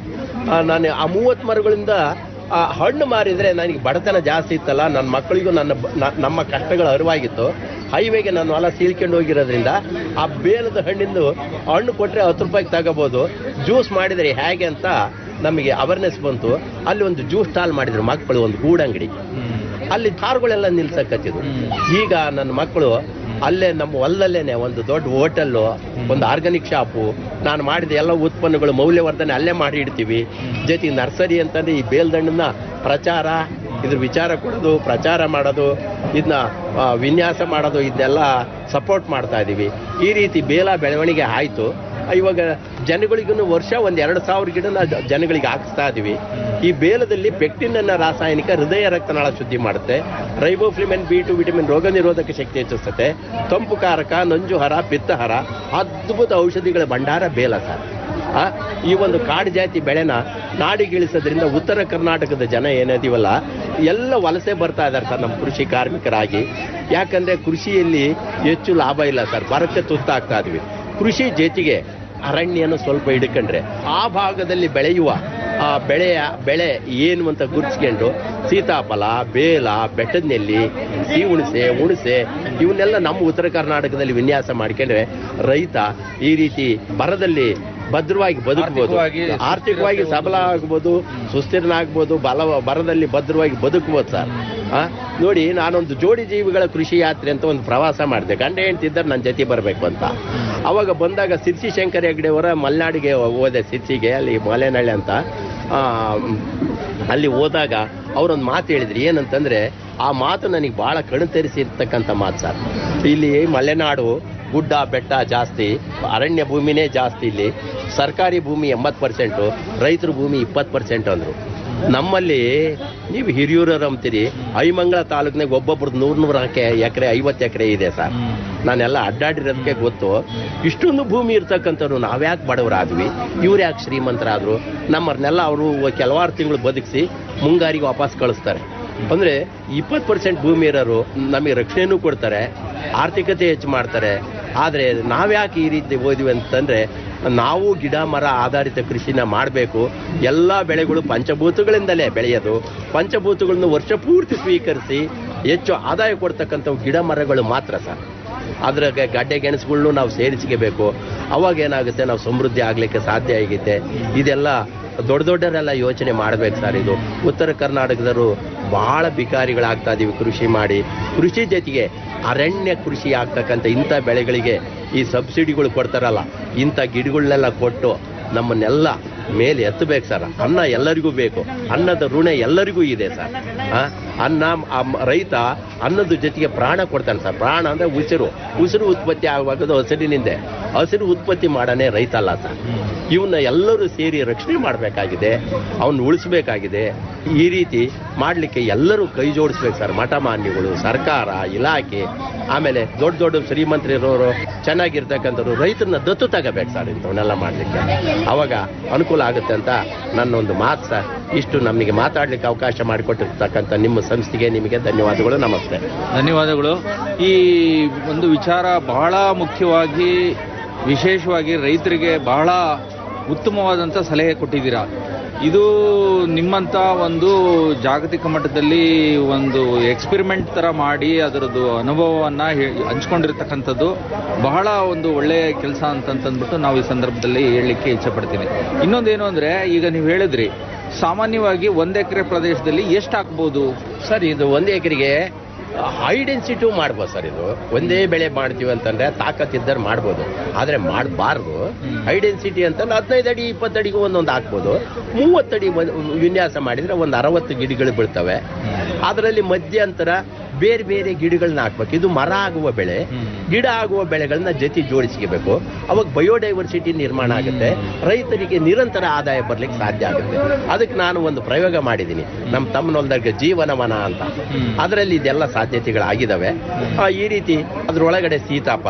ಆ, ನಾನು ಆ ಮೂವತ್ತು ಮರಗಳಿಂದ ಆ ಹಣ್ಣು ಮಾರಿದ್ರೆ ನನಗೆ ಬಡತನ ಜಾಸ್ತಿ ಇತ್ತಲ್ಲ ನನ್ನ ಮಕ್ಕಳಿಗೂ ನನ್ನ ಬ- ನ- ನಮ್ಮ ಕಷ್ಟಗಳು ಅರಿವಾಗಿತ್ತು ಹೈವೇಗೆ ನಾನು ಹೊಲ ಸೀಳ್ಕೊಂಡು ಹೋಗಿರೋದ್ರಿಂದ ಆ ಬೇಲದ ಹಣ್ಣಿಂದು ಹಣ್ಣು ಕೊಟ್ಟರೆ ಹತ್ತು ರೂಪಾಯಿಗೆ ತಗೋಬೋದು ಜ್ಯೂಸ್ ಮಾಡಿದರೆ ಹೇಗೆ ಅಂತ ನಮಗೆ ಅವೇರ್ನೆಸ್ ಬಂತು ಅಲ್ಲಿ ಒಂದು ಜ್ಯೂಸ್ ಸ್ಟಾಲ್ ಮಾಡಿದ್ರು ಮಕ್ಕಳು ಒಂದು ಗೂಡಂಗಡಿ ಅಲ್ಲಿ ಕಾರುಗಳೆಲ್ಲ ನಿಲ್ಸಕತ್ತಿದ್ರು ಈಗ ನನ್ನ ಮಕ್ಕಳು ಅಲ್ಲೇ ನಮ್ಮ ಹೊಲದಲ್ಲೇನೆ ಒಂದು ದೊಡ್ಡ ಹೋಟೆಲ್ಲು ಒಂದು ಆರ್ಗಾನಿಕ್ ಶಾಪು ನಾನು ಮಾಡಿದ ಎಲ್ಲ ಉತ್ಪನ್ನಗಳು ಮೌಲ್ಯವರ್ಧನೆ ಅಲ್ಲೇ ಮಾಡಿ ಇಡ್ತೀವಿ ಜೊತೆಗೆ ನರ್ಸರಿ ಅಂತಂದ್ರೆ ಈ ಬೇಲ್ದಣ್ಣನ್ನ ಪ್ರಚಾರ ಇದ್ರ ವಿಚಾರ ಕೊಡೋದು ಪ್ರಚಾರ ಮಾಡೋದು ಇದನ್ನ ವಿನ್ಯಾಸ ಮಾಡೋದು ಇದನ್ನೆಲ್ಲ ಸಪೋರ್ಟ್ ಮಾಡ್ತಾ ಇದ್ದೀವಿ ಈ ರೀತಿ ಬೇಲ ಬೆಳವಣಿಗೆ ಆಯಿತು ಇವಾಗ ಜನಗಳಿಗೂ ವರ್ಷ ಒಂದು ಎರಡು ಸಾವಿರ ಗಿಡನ ಜ- ಜನಗಳಿಗೆ ಹಾಕಿಸ್ತಾ ಇದೀವಿ ಈ ಬೇಲದಲ್ಲಿ ಪೆಕ್ಟಿನ್ ಅನ್ನ ರಾಸಾಯನಿಕ ಹೃದಯ ರಕ್ತನಾಳ ಶುದ್ಧಿ ಮಾಡುತ್ತೆ ರೈಬೋಫ್ಲಿಮೆನ್ ಬಿ ಟು ವಿಟಮಿನ್ ರೋಗ ನಿರೋಧಕ ಶಕ್ತಿ ಹೆಚ್ಚಿಸುತ್ತೆ ತಂಪು ಕಾರಕ ನಂಜುಹರ ಪಿತ್ತಹರ ಅದ್ಭುತ ಔಷಧಿಗಳ ಭಂಡಾರ ಬೇಲ ಸರ್ ಆ, ಈ ಒಂದು ಕಾಡು ಜಾತಿ ಬೆಳೆನ ನಾಡಿಗಿಳಿಸೋದ್ರಿಂದ ಉತ್ತರ ಕರ್ನಾಟಕದ ಜನ ಏನಿದೀವಲ್ಲ ಎಲ್ಲ ವಲಸೆ ಬರ್ತಾ ಇದ್ದಾರೆ ಸರ್ ನಮ್ಮ ಕೃಷಿ ಕಾರ್ಮಿಕರಾಗಿ ಯಾಕಂದ್ರೆ ಕೃಷಿಯಲ್ಲಿ ಹೆಚ್ಚು ಲಾಭ ಇಲ್ಲ ಸರ್ ಬರಕ್ಕೆ ತುತ್ತಾಗ್ತಾ ಇದ್ವಿ ಕೃಷಿ ಜೊತೆಗೆ ಅರಣ್ಯನ ಸ್ವಲ್ಪ ಹಿಡ್ಕೊಂಡ್ರೆ ಆ ಭಾಗದಲ್ಲಿ ಬೆಳೆಯುವ ಆ ಬೆಳೆಯ ಬೆಳೆ ಏನು ಅಂತ ಗುರುತಿಸ್ಕೊಂಡು ಸೀತಾಫಲ ಬೇಲ ಬೆಟ್ಟದ ನೆಲ್ಲಿ ಸಿಹಿ ಹುಣಸೆ ಹುಣಸೆ ಇವನ್ನೆಲ್ಲ ನಮ್ಮ ಉತ್ತರ ಕರ್ನಾಟಕದಲ್ಲಿ ವಿನ್ಯಾಸ ಮಾಡ್ಕೊಂಡ್ರೆ ರೈತ ಈ ರೀತಿ ಬರದಲ್ಲಿ ಭದ್ರವಾಗಿ ಬದುಕಬಹುದು ಆರ್ಥಿಕವಾಗಿ ಆರ್ಥಿಕವಾಗಿ ಸಬಲ ಆಗ್ಬೋದು ಸುಸ್ಥಿರನಾಗ್ಬೋದು ಬಲ ಬರದಲ್ಲಿ ಭದ್ರವಾಗಿ ಬದುಕಬಹುದು ಸರ್ ಆ, ನೋಡಿ ನಾನೊಂದು ಜೋಡಿ ಜೀವಿಗಳ ಕೃಷಿ ಯಾತ್ರೆ ಅಂತ ಒಂದು ಪ್ರವಾಸ ಮಾಡಿದೆ ಗಂಡ ಹೆಂಡ್ತಿದ್ದಾರೆ ನನ್ನ ಜೊತೆ ಬರಬೇಕು ಅಂತ ಅವಾಗ ಬಂದಾಗ ಸಿರ್ಸಿ ಶಂಕರ ಹೆಗ್ಡೆ ಅವರ ಮಲೆನಾಡಿಗೆ ಹೋದೆ ಸಿರ್ಸಿಗೆ ಅಲ್ಲಿ ಮಲೆನಳ್ಳಿ ಅಂತ ಆ, ಅಲ್ಲಿ ಹೋದಾಗ ಅವರೊಂದು ಮಾತು ಹೇಳಿದ್ರು ಏನಂತಂದ್ರೆ ಆ ಮಾತು ನನಗೆ ಬಹಳ ಕಣ್ತರಿಸಿರ್ತಕ್ಕಂಥ ಮಾತು ಸರ್ ಇಲ್ಲಿ ಮಲೆನಾಡು ಗುಡ್ಡ ಬೆಟ್ಟ ಜಾಸ್ತಿ ಅರಣ್ಯ ಭೂಮಿನೇ ಜಾಸ್ತಿ ಇಲ್ಲಿ ಸರ್ಕಾರಿ ಭೂಮಿ ಎಂಬತ್ತು ಪರ್ಸೆಂಟು ರೈತರ ಭೂಮಿ ಇಪ್ಪತ್ತು ಪರ್ಸೆಂಟ್ ಅಂದರು ನಮ್ಮಲ್ಲಿ ನೀವು ಹಿರಿಯೂರರು ಅಂತೀರಿ ಐಮಂಗಳ ತಾಲೂಕಿನಾಗ ಒಬ್ಬೊಬ್ರದ್ದು ನೂರು ನೂರು ಎಕರೆ ಐವತ್ತು ಎಕರೆ ಇದೆ ಸರ್ ನಾನೆಲ್ಲ ಅಡ್ಡಾಡಿರೋದಕ್ಕೆ ಗೊತ್ತು ಇಷ್ಟೊಂದು ಭೂಮಿ ಇರ್ತಕ್ಕಂಥವ್ರು ನಾವ್ಯಾಕೆ ಬಡವರಾದ್ವಿ ಇವ್ರು ಯಾಕೆ ಶ್ರೀಮಂತರಾದ್ರು ನಮ್ಮನ್ನೆಲ್ಲ ಅವರು ಕೆಲವಾರು ತಿಂಗಳು ಬದುಕಿಸಿ ಮುಂಗಾರಿಗೆ ವಾಪಸ್ ಕಳಿಸ್ತಾರೆ ಅಂದ್ರೆ ಇಪ್ಪತ್ತು ಪರ್ಸೆಂಟ್ ಭೂಮಿ ಇರೋರು ನಮಗೆ ರಕ್ಷಣೆನೂ ಕೊಡ್ತಾರೆ ಆರ್ಥಿಕತೆ ಹೆಚ್ಚು ಮಾಡ್ತಾರೆ ಆದರೆ ನಾವ್ಯಾಕೆ ಈ ರೀತಿ ಓದಿವಿ ಅಂತಂದ್ರೆ ನಾವು ಗಿಡ ಮರ ಆಧಾರಿತ ಕೃಷಿನ ಮಾಡಬೇಕು ಎಲ್ಲ ಬೆಳೆಗಳು ಪಂಚಭೂತಗಳಿಂದಲೇ ಬೆಳೆಯೋದು ಪಂಚಭೂತಗಳನ್ನು ವರ್ಷ ಪೂರ್ತಿ ಸ್ವೀಕರಿಸಿ ಹೆಚ್ಚು ಆದಾಯ ಕೊಡ್ತಕ್ಕಂಥವು ಗಿಡ ಮರಗಳು ಮಾತ್ರ ಸರ್ ಅದ್ರಾಗೆ ಗಡ್ಡೆ ಗೆಣಸುಗಳ್ನು ನಾವು ಸೇರಿಸ್ಕೋಬೇಕು ಅವಾಗ ಏನಾಗುತ್ತೆ ನಾವು ಸಮೃದ್ಧಿ ಆಗಲಿಕ್ಕೆ ಸಾಧ್ಯ ಆಗಿದೆ ಇದೆಲ್ಲ ದೊಡ್ಡ ದೊಡ್ಡರೆಲ್ಲ ಯೋಚನೆ ಮಾಡ್ಬೇಕು ಸರ್ ಇದು ಉತ್ತರ ಕರ್ನಾಟಕದವರು ಬಹಳ ಬಿಕಾರಿಗಳಾಗ್ತಾ ಇದೀವಿ ಕೃಷಿ ಮಾಡಿ ಕೃಷಿ ಜೊತೆಗೆ ಅರಣ್ಯ ಕೃಷಿ ಆಗ್ತಕ್ಕಂಥ ಇಂಥ ಬೆಳೆಗಳಿಗೆ ಈ ಸಬ್ಸಿಡಿಗಳು ಕೊಡ್ತಾರಲ್ಲ ಇಂಥ ಗಿಡಗಳನ್ನೆಲ್ಲ ಕೊಟ್ಟು ನಮ್ಮನ್ನೆಲ್ಲ ಮೇಲೆ ಎತ್ತಬೇಕು ಸರ್ ಅನ್ನ ಎಲ್ಲರಿಗೂ ಬೇಕು ಅನ್ನದ ಋಣ ಎಲ್ಲರಿಗೂ ಇದೆ ಸರ್ ಆ, ಅನ್ನ ಆ ಮ- ರೈತ ಅನ್ನದ ಜೊತೆಗೆ ಪ್ರಾಣ ಕೊಡ್ತಾನೆ ಸರ್ ಪ್ರಾಣ ಅಂದ್ರೆ ಉಸಿರು ಉಸಿರು ಉತ್ಪತ್ತಿ ಆಗುವಾಗದು ಹಸಿರಿನಿಂದ ಹಸಿರು ಉತ್ಪತ್ತಿ ಮಾಡನೇ ರೈತ ಅಲ್ಲ ಸರ್ ಇವನ್ನ ಎಲ್ಲರೂ ಸೇರಿ ರಕ್ಷಣೆ ಮಾಡಬೇಕಾಗಿದೆ ಅವನ್ನ ಉಳಿಸ್ಬೇಕಾಗಿದೆ ಈ ರೀತಿ ಮಾಡಲಿಕ್ಕೆ ಎಲ್ಲರೂ ಕೈ ಜೋಡಿಸ್ಬೇಕು ಸರ್ ಮಠ ಮಾನ್ಯಗಳು ಸರ್ಕಾರ ಇಲಾಖೆ ಆಮೇಲೆ ದೊಡ್ಡ ದೊಡ್ಡ ಶ್ರೀಮಂತರಿರೋರು ಚೆನ್ನಾಗಿರ್ತಕ್ಕಂಥವ್ರು ರೈತರನ್ನ ದತ್ತು ತಗೋಬೇಕು ಸರ್ ಇಂಥವನ್ನೆಲ್ಲ ಮಾಡಲಿಕ್ಕೆ ಅವಾಗ ಅನುಕೂಲ ಆಗುತ್ತೆ ಅಂತ ನನ್ನೊಂದು ಮಾತು ಸರ್ ಇಷ್ಟು ನಮಗೆ ಮಾತಾಡ್ಲಿಕ್ಕೆ ಅವಕಾಶ ಮಾಡಿಕೊಟ್ಟಿರ್ತಕ್ಕಂಥ ನಿಮ್ಮ ಸಂಸ್ಥೆಗೆ ನಿಮಗೆ ಧನ್ಯವಾದಗಳು ನಮಸ್ತೆ ಧನ್ಯವಾದಗಳು ಈ ಒಂದು ವಿಚಾರ ಬಹಳ ಮುಖ್ಯವಾಗಿ ವಿಶೇಷವಾಗಿ ರೈತರಿಗೆ ಬಹಳ ಉತ್ತಮವಾದಂಥ ಸಲಹೆ ಕೊಟ್ಟಿದ್ದೀರಾ ಇದು ನಿಮ್ಮಂಥ ಒಂದು ಜಾಗತಿಕ ಮಟ್ಟದಲ್ಲಿ ಒಂದು ಎಕ್ಸ್ಪೆರಿಮೆಂಟ್ ಥರ ಮಾಡಿ ಅದರದ್ದು ಅನುಭವವನ್ನು ಹಂಚ್ಕೊಂಡಿರ್ತಕ್ಕಂಥದ್ದು ಬಹಳ ಒಂದು ಒಳ್ಳೆಯ ಕೆಲಸ ಅಂತಂತಂದ್ಬಿಟ್ಟು ನಾವು ಈ ಸಂದರ್ಭದಲ್ಲಿ ಹೇಳಲಿಕ್ಕೆ ಇಚ್ಛೆಪಡ್ತೀನಿ ಇನ್ನೊಂದೇನು ಅಂದರೆ ಈಗ ನೀವು ಹೇಳಿದ್ರಿ ಸಾಮಾನ್ಯವಾಗಿ ಒಂದು ಎಕರೆ ಪ್ರದೇಶದಲ್ಲಿ ಎಷ್ಟು ಹಾಕ್ಬೋದು ಸರ್ ಇದು ಒಂದು ಎಕರೆಗೆ ಹೈ ಡೆನ್ಸಿಟಿ ಮಾಡ್ಬೋದು ಸರ್ ಇದು ಒಂದೇ ಬೆಳೆ ಮಾಡ್ತೀವಿ ಅಂತಂದ್ರೆ ತಾಕತ್ತಿದ್ದರೆ ಮಾಡ್ಬೋದು ಆದರೆ ಮಾಡಬಾರ್ದು ಹೈ ಡೆನ್ಸಿಟಿ ಅಂತಂದ್ರೆ ಹದಿನೈದು ಅಡಿ ಇಪ್ಪತ್ತು ಅಡಿಗೂ ಒಂದೊಂದು ಹಾಕ್ಬೋದು ಮೂವತ್ತಡಿ ಮ- ವಿನ್ಯಾಸ ಮಾಡಿದ್ರೆ ಒಂದು ಅರವತ್ತು ಗಿಡಗಳು ಬೀಳ್ತವೆ ಅದರಲ್ಲಿ ಮಧ್ಯಂತರ ಬೇರೆ ಬೇರೆ ಗಿಡಗಳನ್ನ ಹಾಕ್ಬೇಕು ಇದು ಮರ ಆಗುವ ಬೆಳೆ ಗಿಡ ಆಗುವ ಬೆಳೆಗಳನ್ನ ಜೊತೆ ಜೋಡಿಸ್ಕೋಬೇಕು ಅವಾಗ ಬಯೋಡೈವರ್ಸಿಟಿ ನಿರ್ಮಾಣ ಆಗುತ್ತೆ ರೈತರಿಗೆ ನಿರಂತರ ಆದಾಯ ಬರ್ಲಿಕ್ಕೆ ಸಾಧ್ಯ ಆಗುತ್ತೆ ಅದಕ್ಕೆ ನಾನು ಒಂದು ಪ್ರಯೋಗ ಮಾಡಿದ್ದೀನಿ ನಮ್ಮ ತಮ್ಮನೊಲ್ದಾಗ ಜೀವನವನ ಅಂತ ಅದರಲ್ಲಿ ಇದೆಲ್ಲ ಸಾಧ್ಯತೆಗಳಾಗಿದ್ದಾವೆ ಆ, ಈ ರೀತಿ ಅದ್ರೊಳಗಡೆ ಸೀತಾಫಲ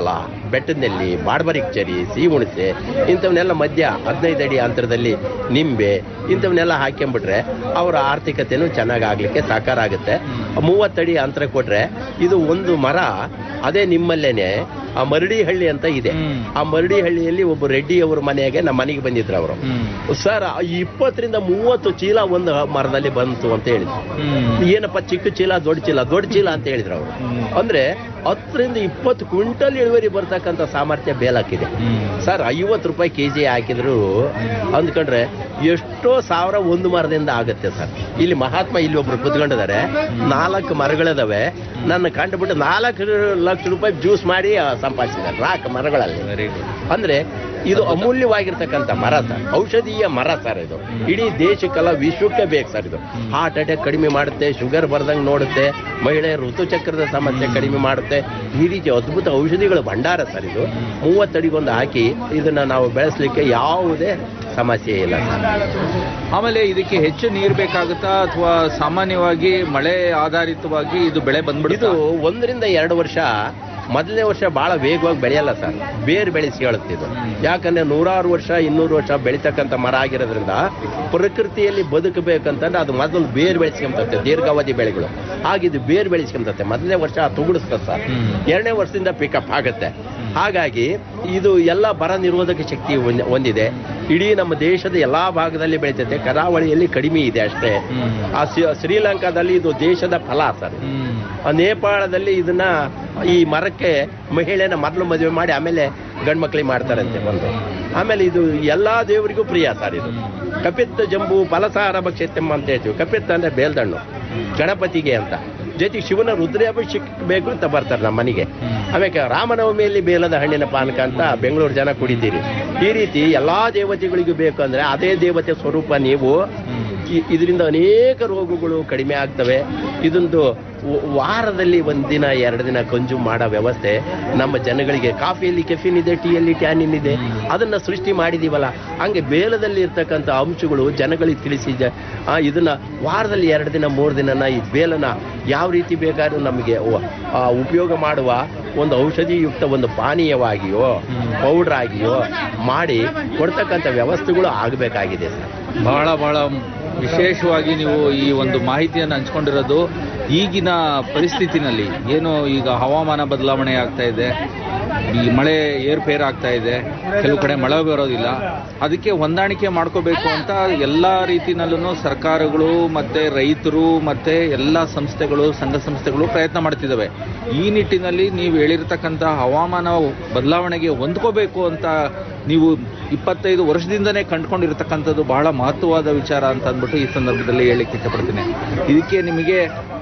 ಬೆಟ್ಟದಲ್ಲಿ ಬಾಡ್ಬರಿಕ್ ಚರಿ ಸಿಹಿ ಹುಣಸೆ ಇಂಥವನ್ನೆಲ್ಲ ಮಧ್ಯ ಹದಿನೈದು ಅಡಿ ಅಂತರದಲ್ಲಿ ನಿಂಬೆ ಇಂಥವನ್ನೆಲ್ಲ ಹಾಕ್ಕೊಂಬಿಟ್ರೆ ಅವರ ಆರ್ಥಿಕತೆನೂ ಚೆನ್ನಾಗಿ ಆಗ್ಲಿಕ್ಕೆ ಸಾಕಾರ ಆಗುತ್ತೆ ಮೂವತ್ತಡಿ ಅಂತರ ಕೊಟ್ರೆ ಇದು ಒಂದು ಮರ ಅದೇ ನಿಮ್ಮಲ್ಲೇನೆ ಆ ಮರಡಿ ಹಳ್ಳಿ ಅಂತ ಇದೆ ಹ್ಮ್. ಆ ಮರಡಿ ಹಳ್ಳಿಯಲ್ಲಿ ಒಬ್ಬ ರೆಡ್ಡಿ ಅವ್ರ ಮನೆಗೆ ನಮ್ಮ ಮನೆಗೆ ಬಂದಿದ್ರು ಅವರು ಹ್ಮ್. ಸರ್ ಇಪ್ಪತ್ತರಿಂದ ಮೂವತ್ತು ಚೀಲ ಒಂದು ಮರದಲ್ಲಿ ಬಂತು ಅಂತ ಹೇಳಿದ್ರು ಹ್ಮ್. ಏನಪ್ಪ ಚಿಕ್ಕ ಚೀಲ ದೊಡ್ಡ ಚೀಲ ದೊಡ್ಡ ಚೀಲ ಅಂತ ಹೇಳಿದ್ರು ಅವರು ಹ್ಮ್. ಅಂದ್ರೆ ಹತ್ತರಿಂದ ಇಪ್ಪತ್ತು ಕ್ವಿಂಟಲ್ ಇಳುವರಿ ಬರ್ತಕ್ಕಂಥ ಸಾಮರ್ಥ್ಯ ಬೇಲಾಕಿದೆ ಹ್ಮ್. ಸರ್ ಐವತ್ತು ರೂಪಾಯಿ ಕೆ ಜಿ ಹಾಕಿದ್ರು ಅಂದ್ಕೊಂಡ್ರೆ ಎಷ್ಟೋ ಸಾವಿರ ಒಂದು ಮರದಿಂದ ಆಗುತ್ತೆ ಸರ್ ಇಲ್ಲಿ ಮಹಾತ್ಮ ಇಲ್ಲಿ ಒಬ್ರು ಕುತ್ಕೊಂಡಿದ್ದಾರೆ ನಾಲ್ಕು ಮರಗಳಿದಾವೆ ನನ್ನ ಕಂಡುಬಿಟ್ಟು ನಾಲ್ಕು ಲಕ್ಷ ರೂಪಾಯಿ ಜ್ಯೂಸ್ ಮಾಡಿ ಆ, ಸಂಪಾದಿಸಿದ್ದಾರೆ ನಾಲ್ಕು ಮರಗಳಲ್ಲಿ ವೆರಿ ಗುಡ್ ಅಂದ್ರೆ ಇದು ಅಮೂಲ್ಯವಾಗಿರ್ತಕ್ಕಂಥ ಮರ ಸರ್ ಔಷಧೀಯ ಮರ ಸರ್ ಇದು ಇಡೀ ದೇಶಕ್ಕೆಲ್ಲ ವಿಶ್ವಕ್ಕೆ ಬೇಕು ಸರ್ ಇದು ಹಾರ್ಟ್ ಅಟ್ಯಾಕ್ ಕಡಿಮೆ ಮಾಡುತ್ತೆ ಶುಗರ್ ಬರ್ದಂಗೆ ನೋಡುತ್ತೆ ಮಹಿಳೆಯರ ಋತುಚಕ್ರದ ಸಮಸ್ಯೆ ಕಡಿಮೆ ಮಾಡುತ್ತೆ ಈ ರೀತಿ ಅದ್ಭುತ ಔಷಧಿಗಳ ಭಂಡಾರ ಸರ್ ಇದು ಮೂವತ್ತಡಿಗೊಂದು ಹಾಕಿ ಇದನ್ನ ನಾವು ಬೆಳೆಸಲಿಕ್ಕೆ ಯಾವುದೇ ಸಮಸ್ಯೆ ಇಲ್ಲ ಸರ್ ಆಮೇಲೆ ಇದಕ್ಕೆ ಹೆಚ್ಚು ನೀರು ಬೇಕಾಗುತ್ತಾ ಅಥವಾ ಸಾಮಾನ್ಯವಾಗಿ ಮಳೆ ಆಧಾರಿತವಾಗಿ ಇದು ಬೆಳೆ ಇದು ಬಂದ್ಬಿಡುತ್ತೆ ಒಂದರಿಂದ ಎರಡು ವರ್ಷ ಮೊದಲನೇ ವರ್ಷ ಬಹಳ ವೇಗವಾಗಿ ಬೆಳೆಯಲ್ಲ ಸರ್ ಬೇರು ಬೆಳೆಸಿ ಹೇಳುತ್ತೆ ಇದು ಯಾಕಂದ್ರೆ ನೂರಾರು ವರ್ಷ ಇನ್ನೂರು ವರ್ಷ ಬೆಳೀತಕ್ಕಂಥ ಮರ ಆಗಿರೋದ್ರಿಂದ ಪ್ರಕೃತಿಯಲ್ಲಿ ಬದುಕಬೇಕಂತಂದ್ರೆ ಅದು ಮೊದಲು ಬೇರು ಬೆಳೆಸ್ಕೊಂತತೆ ದೀರ್ಘಾವಧಿ ಬೆಳೆಗಳು ಹಾಗಿದು ಬೇರು ಬೆಳೆಸ್ಕೊಂತತೆ ಮೊದಲನೇ ವರ್ಷ ತುಗುಡಿಸ್ತದೆ ಸರ್ ಹ್ಮ್. ಎರಡನೇ ವರ್ಷದಿಂದ ಪಿಕಪ್ ಆಗುತ್ತೆ ಹಾಗಾಗಿ ಇದು ಎಲ್ಲ ಬರ ನಿರೋಧಕ ಶಕ್ತಿ ಹೊಂದ್- ಹೊಂದಿದೆ ಇಡೀ ನಮ್ಮ ದೇಶದ ಎಲ್ಲಾ ಭಾಗದಲ್ಲಿ ಬೆಳೀತೈತೆ ಕರಾವಳಿಯಲ್ಲಿ ಕಡಿಮೆ ಇದೆ ಅಷ್ಟೇ ಹ್ಮ್. ಆ ಶ್ರೀ- ಶ್ರೀಲಂಕಾದಲ್ಲಿ ಇದು ದೇಶದ ಫಲ ಸರ್ ಹ್ಮ್. ಆ ನೇಪಾಳದಲ್ಲಿ ಇದನ್ನ ಈ ಮರಕ್ಕೆ ಮಹಿಳೆನ ಮೊದಲು ಮದುವೆ ಮಾಡಿ ಆಮೇಲೆ ಗಂಡು ಮಕ್ಕಳಿಗೆ ಮಾಡ್ತಾರಂತೆ ಬಂದು ಆಮೇಲೆ ಇದು ಎಲ್ಲಾ ದೇವರಿಗೂ ಪ್ರಿಯ ಸರ್ ಇದು ಕಪಿತ್ತ ಜಂಬು ಫಲಸಾರ ಭಕ್ಷತೆಮ್ಮ ಅಂತ ಹೇಳ್ತೀವಿ ಕಪಿತ್ತ ಅಂದ್ರೆ ಬೇಲ್ದಣ್ಣು ಗಣಪತಿಗೆ ಅಂತ ಜೊತೆಗೆ ಶಿವನ ರುದ್ರಾಭಿಷೇಕ ಬೇಕು ಅಂತ ಬರ್ತಾರೆ ನಮ್ಮ ಮನೆಗೆ ಆಮೇಲೆ ರಾಮನವಮಿಯಲ್ಲಿ ಬೇಲದ ಹಣ್ಣಿನ ಪಾನಕ ಅಂತ ಬೆಂಗಳೂರು ಜನ ಕುಡಿತೀರಿ ಈ ರೀತಿ ಎಲ್ಲಾ ದೇವತೆಗಳಿಗೂ ಬೇಕು ಅಂದ್ರೆ ಅದೇ ದೇವತೆ ಸ್ವರೂಪ ನೀವು ಇ- ಇದರಿಂದ ಅನೇಕ ರೋಗಗಳು ಕಡಿಮೆ ಆಗ್ತವೆ ಇದೊಂದು ವ- ವಾರದಲ್ಲಿ ಒಂದಿನ ಎರಡು ದಿನ ಕನ್ಸ್ಯೂಮ್ ಮಾಡೋ ವ್ಯವಸ್ಥೆ ನಮ್ಮ ಜನಗಳಿಗೆ ಕಾಫಿಯಲ್ಲಿ ಕೆಫಿನ್ ಇದೆ ಟೀಯಲ್ಲಿ ಟ್ಯಾನಿನ್ ಇದೆ ಅದನ್ನ ಸೃಷ್ಟಿ ಮಾಡಿದೀವಲ್ಲ ಹಂಗೆ ಬೇಲದಲ್ಲಿ ಇರ್ತಕ್ಕಂಥ ಅಂಶಗಳು ಜನಗಳಿಗೆ ತಿಳಿಸಿ ಜ- ಆ, ಇದನ್ನ ವಾರದಲ್ಲಿ ಎರಡು ದಿನ ಮೂರು ದಿನನ ಈ ಬೇಲನ ಯಾವ ರೀತಿ ಬೇಕಾದ್ರೂ ನಮಗೆ ವ- ಆ, ಉಪಯೋಗ ಮಾಡುವ ಒಂದು ಔಷಧಿಯುಕ್ತ ಒಂದು ಪಾನೀಯವಾಗಿಯೋ ಪೌಡರ್ ಆಗಿಯೋ ಮಾಡಿ ಕೊಡ್ತಕ್ಕಂಥ ವ್ಯವಸ್ಥೆಗಳು ಆಗಬೇಕಾಗಿದೆ ಸರ್ ಬಹಳ ಬಹಳ ವಿಶೇಷವಾಗಿ ನೀವು ಈ ಒಂದು ಮಾಹಿತಿಯನ್ನು ಹಂಚ್ಕೊಂಡಿರೋದು ಈಗಿನ ಪರಿಸ್ಥಿತಿನಲ್ಲಿ ಏನು ಈಗ ಹವಾಮಾನ ಬದಲಾವಣೆ ಆಗ್ತಾ ಇದೆ ಈ ಮಳೆ ಏರ್ಪೇರ್ ಆಗ್ತಾ ಇದೆ ಕೆಲವು ಕಡೆ ಮಳೆ ಬರೋದಿಲ್ಲ ಅದಕ್ಕೆ ಹೊಂದಾಣಿಕೆ ಮಾಡ್ಕೋಬೇಕು ಅಂತ ಎಲ್ಲ ರೀತಿನಲ್ಲೂ ಸರ್ಕಾರಗಳು ಮತ್ತೆ ರೈತರು ಮತ್ತೆ ಎಲ್ಲ ಸಂಸ್ಥೆಗಳು ಸಂಘ ಸಂಸ್ಥೆಗಳು ಪ್ರಯತ್ನ ಮಾಡ್ತಿದ್ದಾವೆ ಈ ನಿಟ್ಟಿನಲ್ಲಿ ನೀವು ಹೇಳಿರ್ತಕ್ಕಂಥ ಹವಾಮಾನ ಬದಲಾವಣೆಗೆ ಹೊಂದ್ಕೋಬೇಕು ಅಂತ ನೀವು ಇಪ್ಪತ್ತೈದು ವರ್ಷದಿಂದನೇ ಕಂಡುಕೊಂಡಿರ್ತಕ್ಕಂಥದ್ದು ಬಹಳ ಮಹತ್ವವಾದ ವಿಚಾರ ಅಂತ ಅಂದ್ಬಿಟ್ಟು ಈ ಸಂದರ್ಭದಲ್ಲಿ ಹೇಳಲಿಕ್ಕೆ ಇಷ್ಟಪಡ್ತೀನಿ ಇದಕ್ಕೆ ನಿಮಗೆ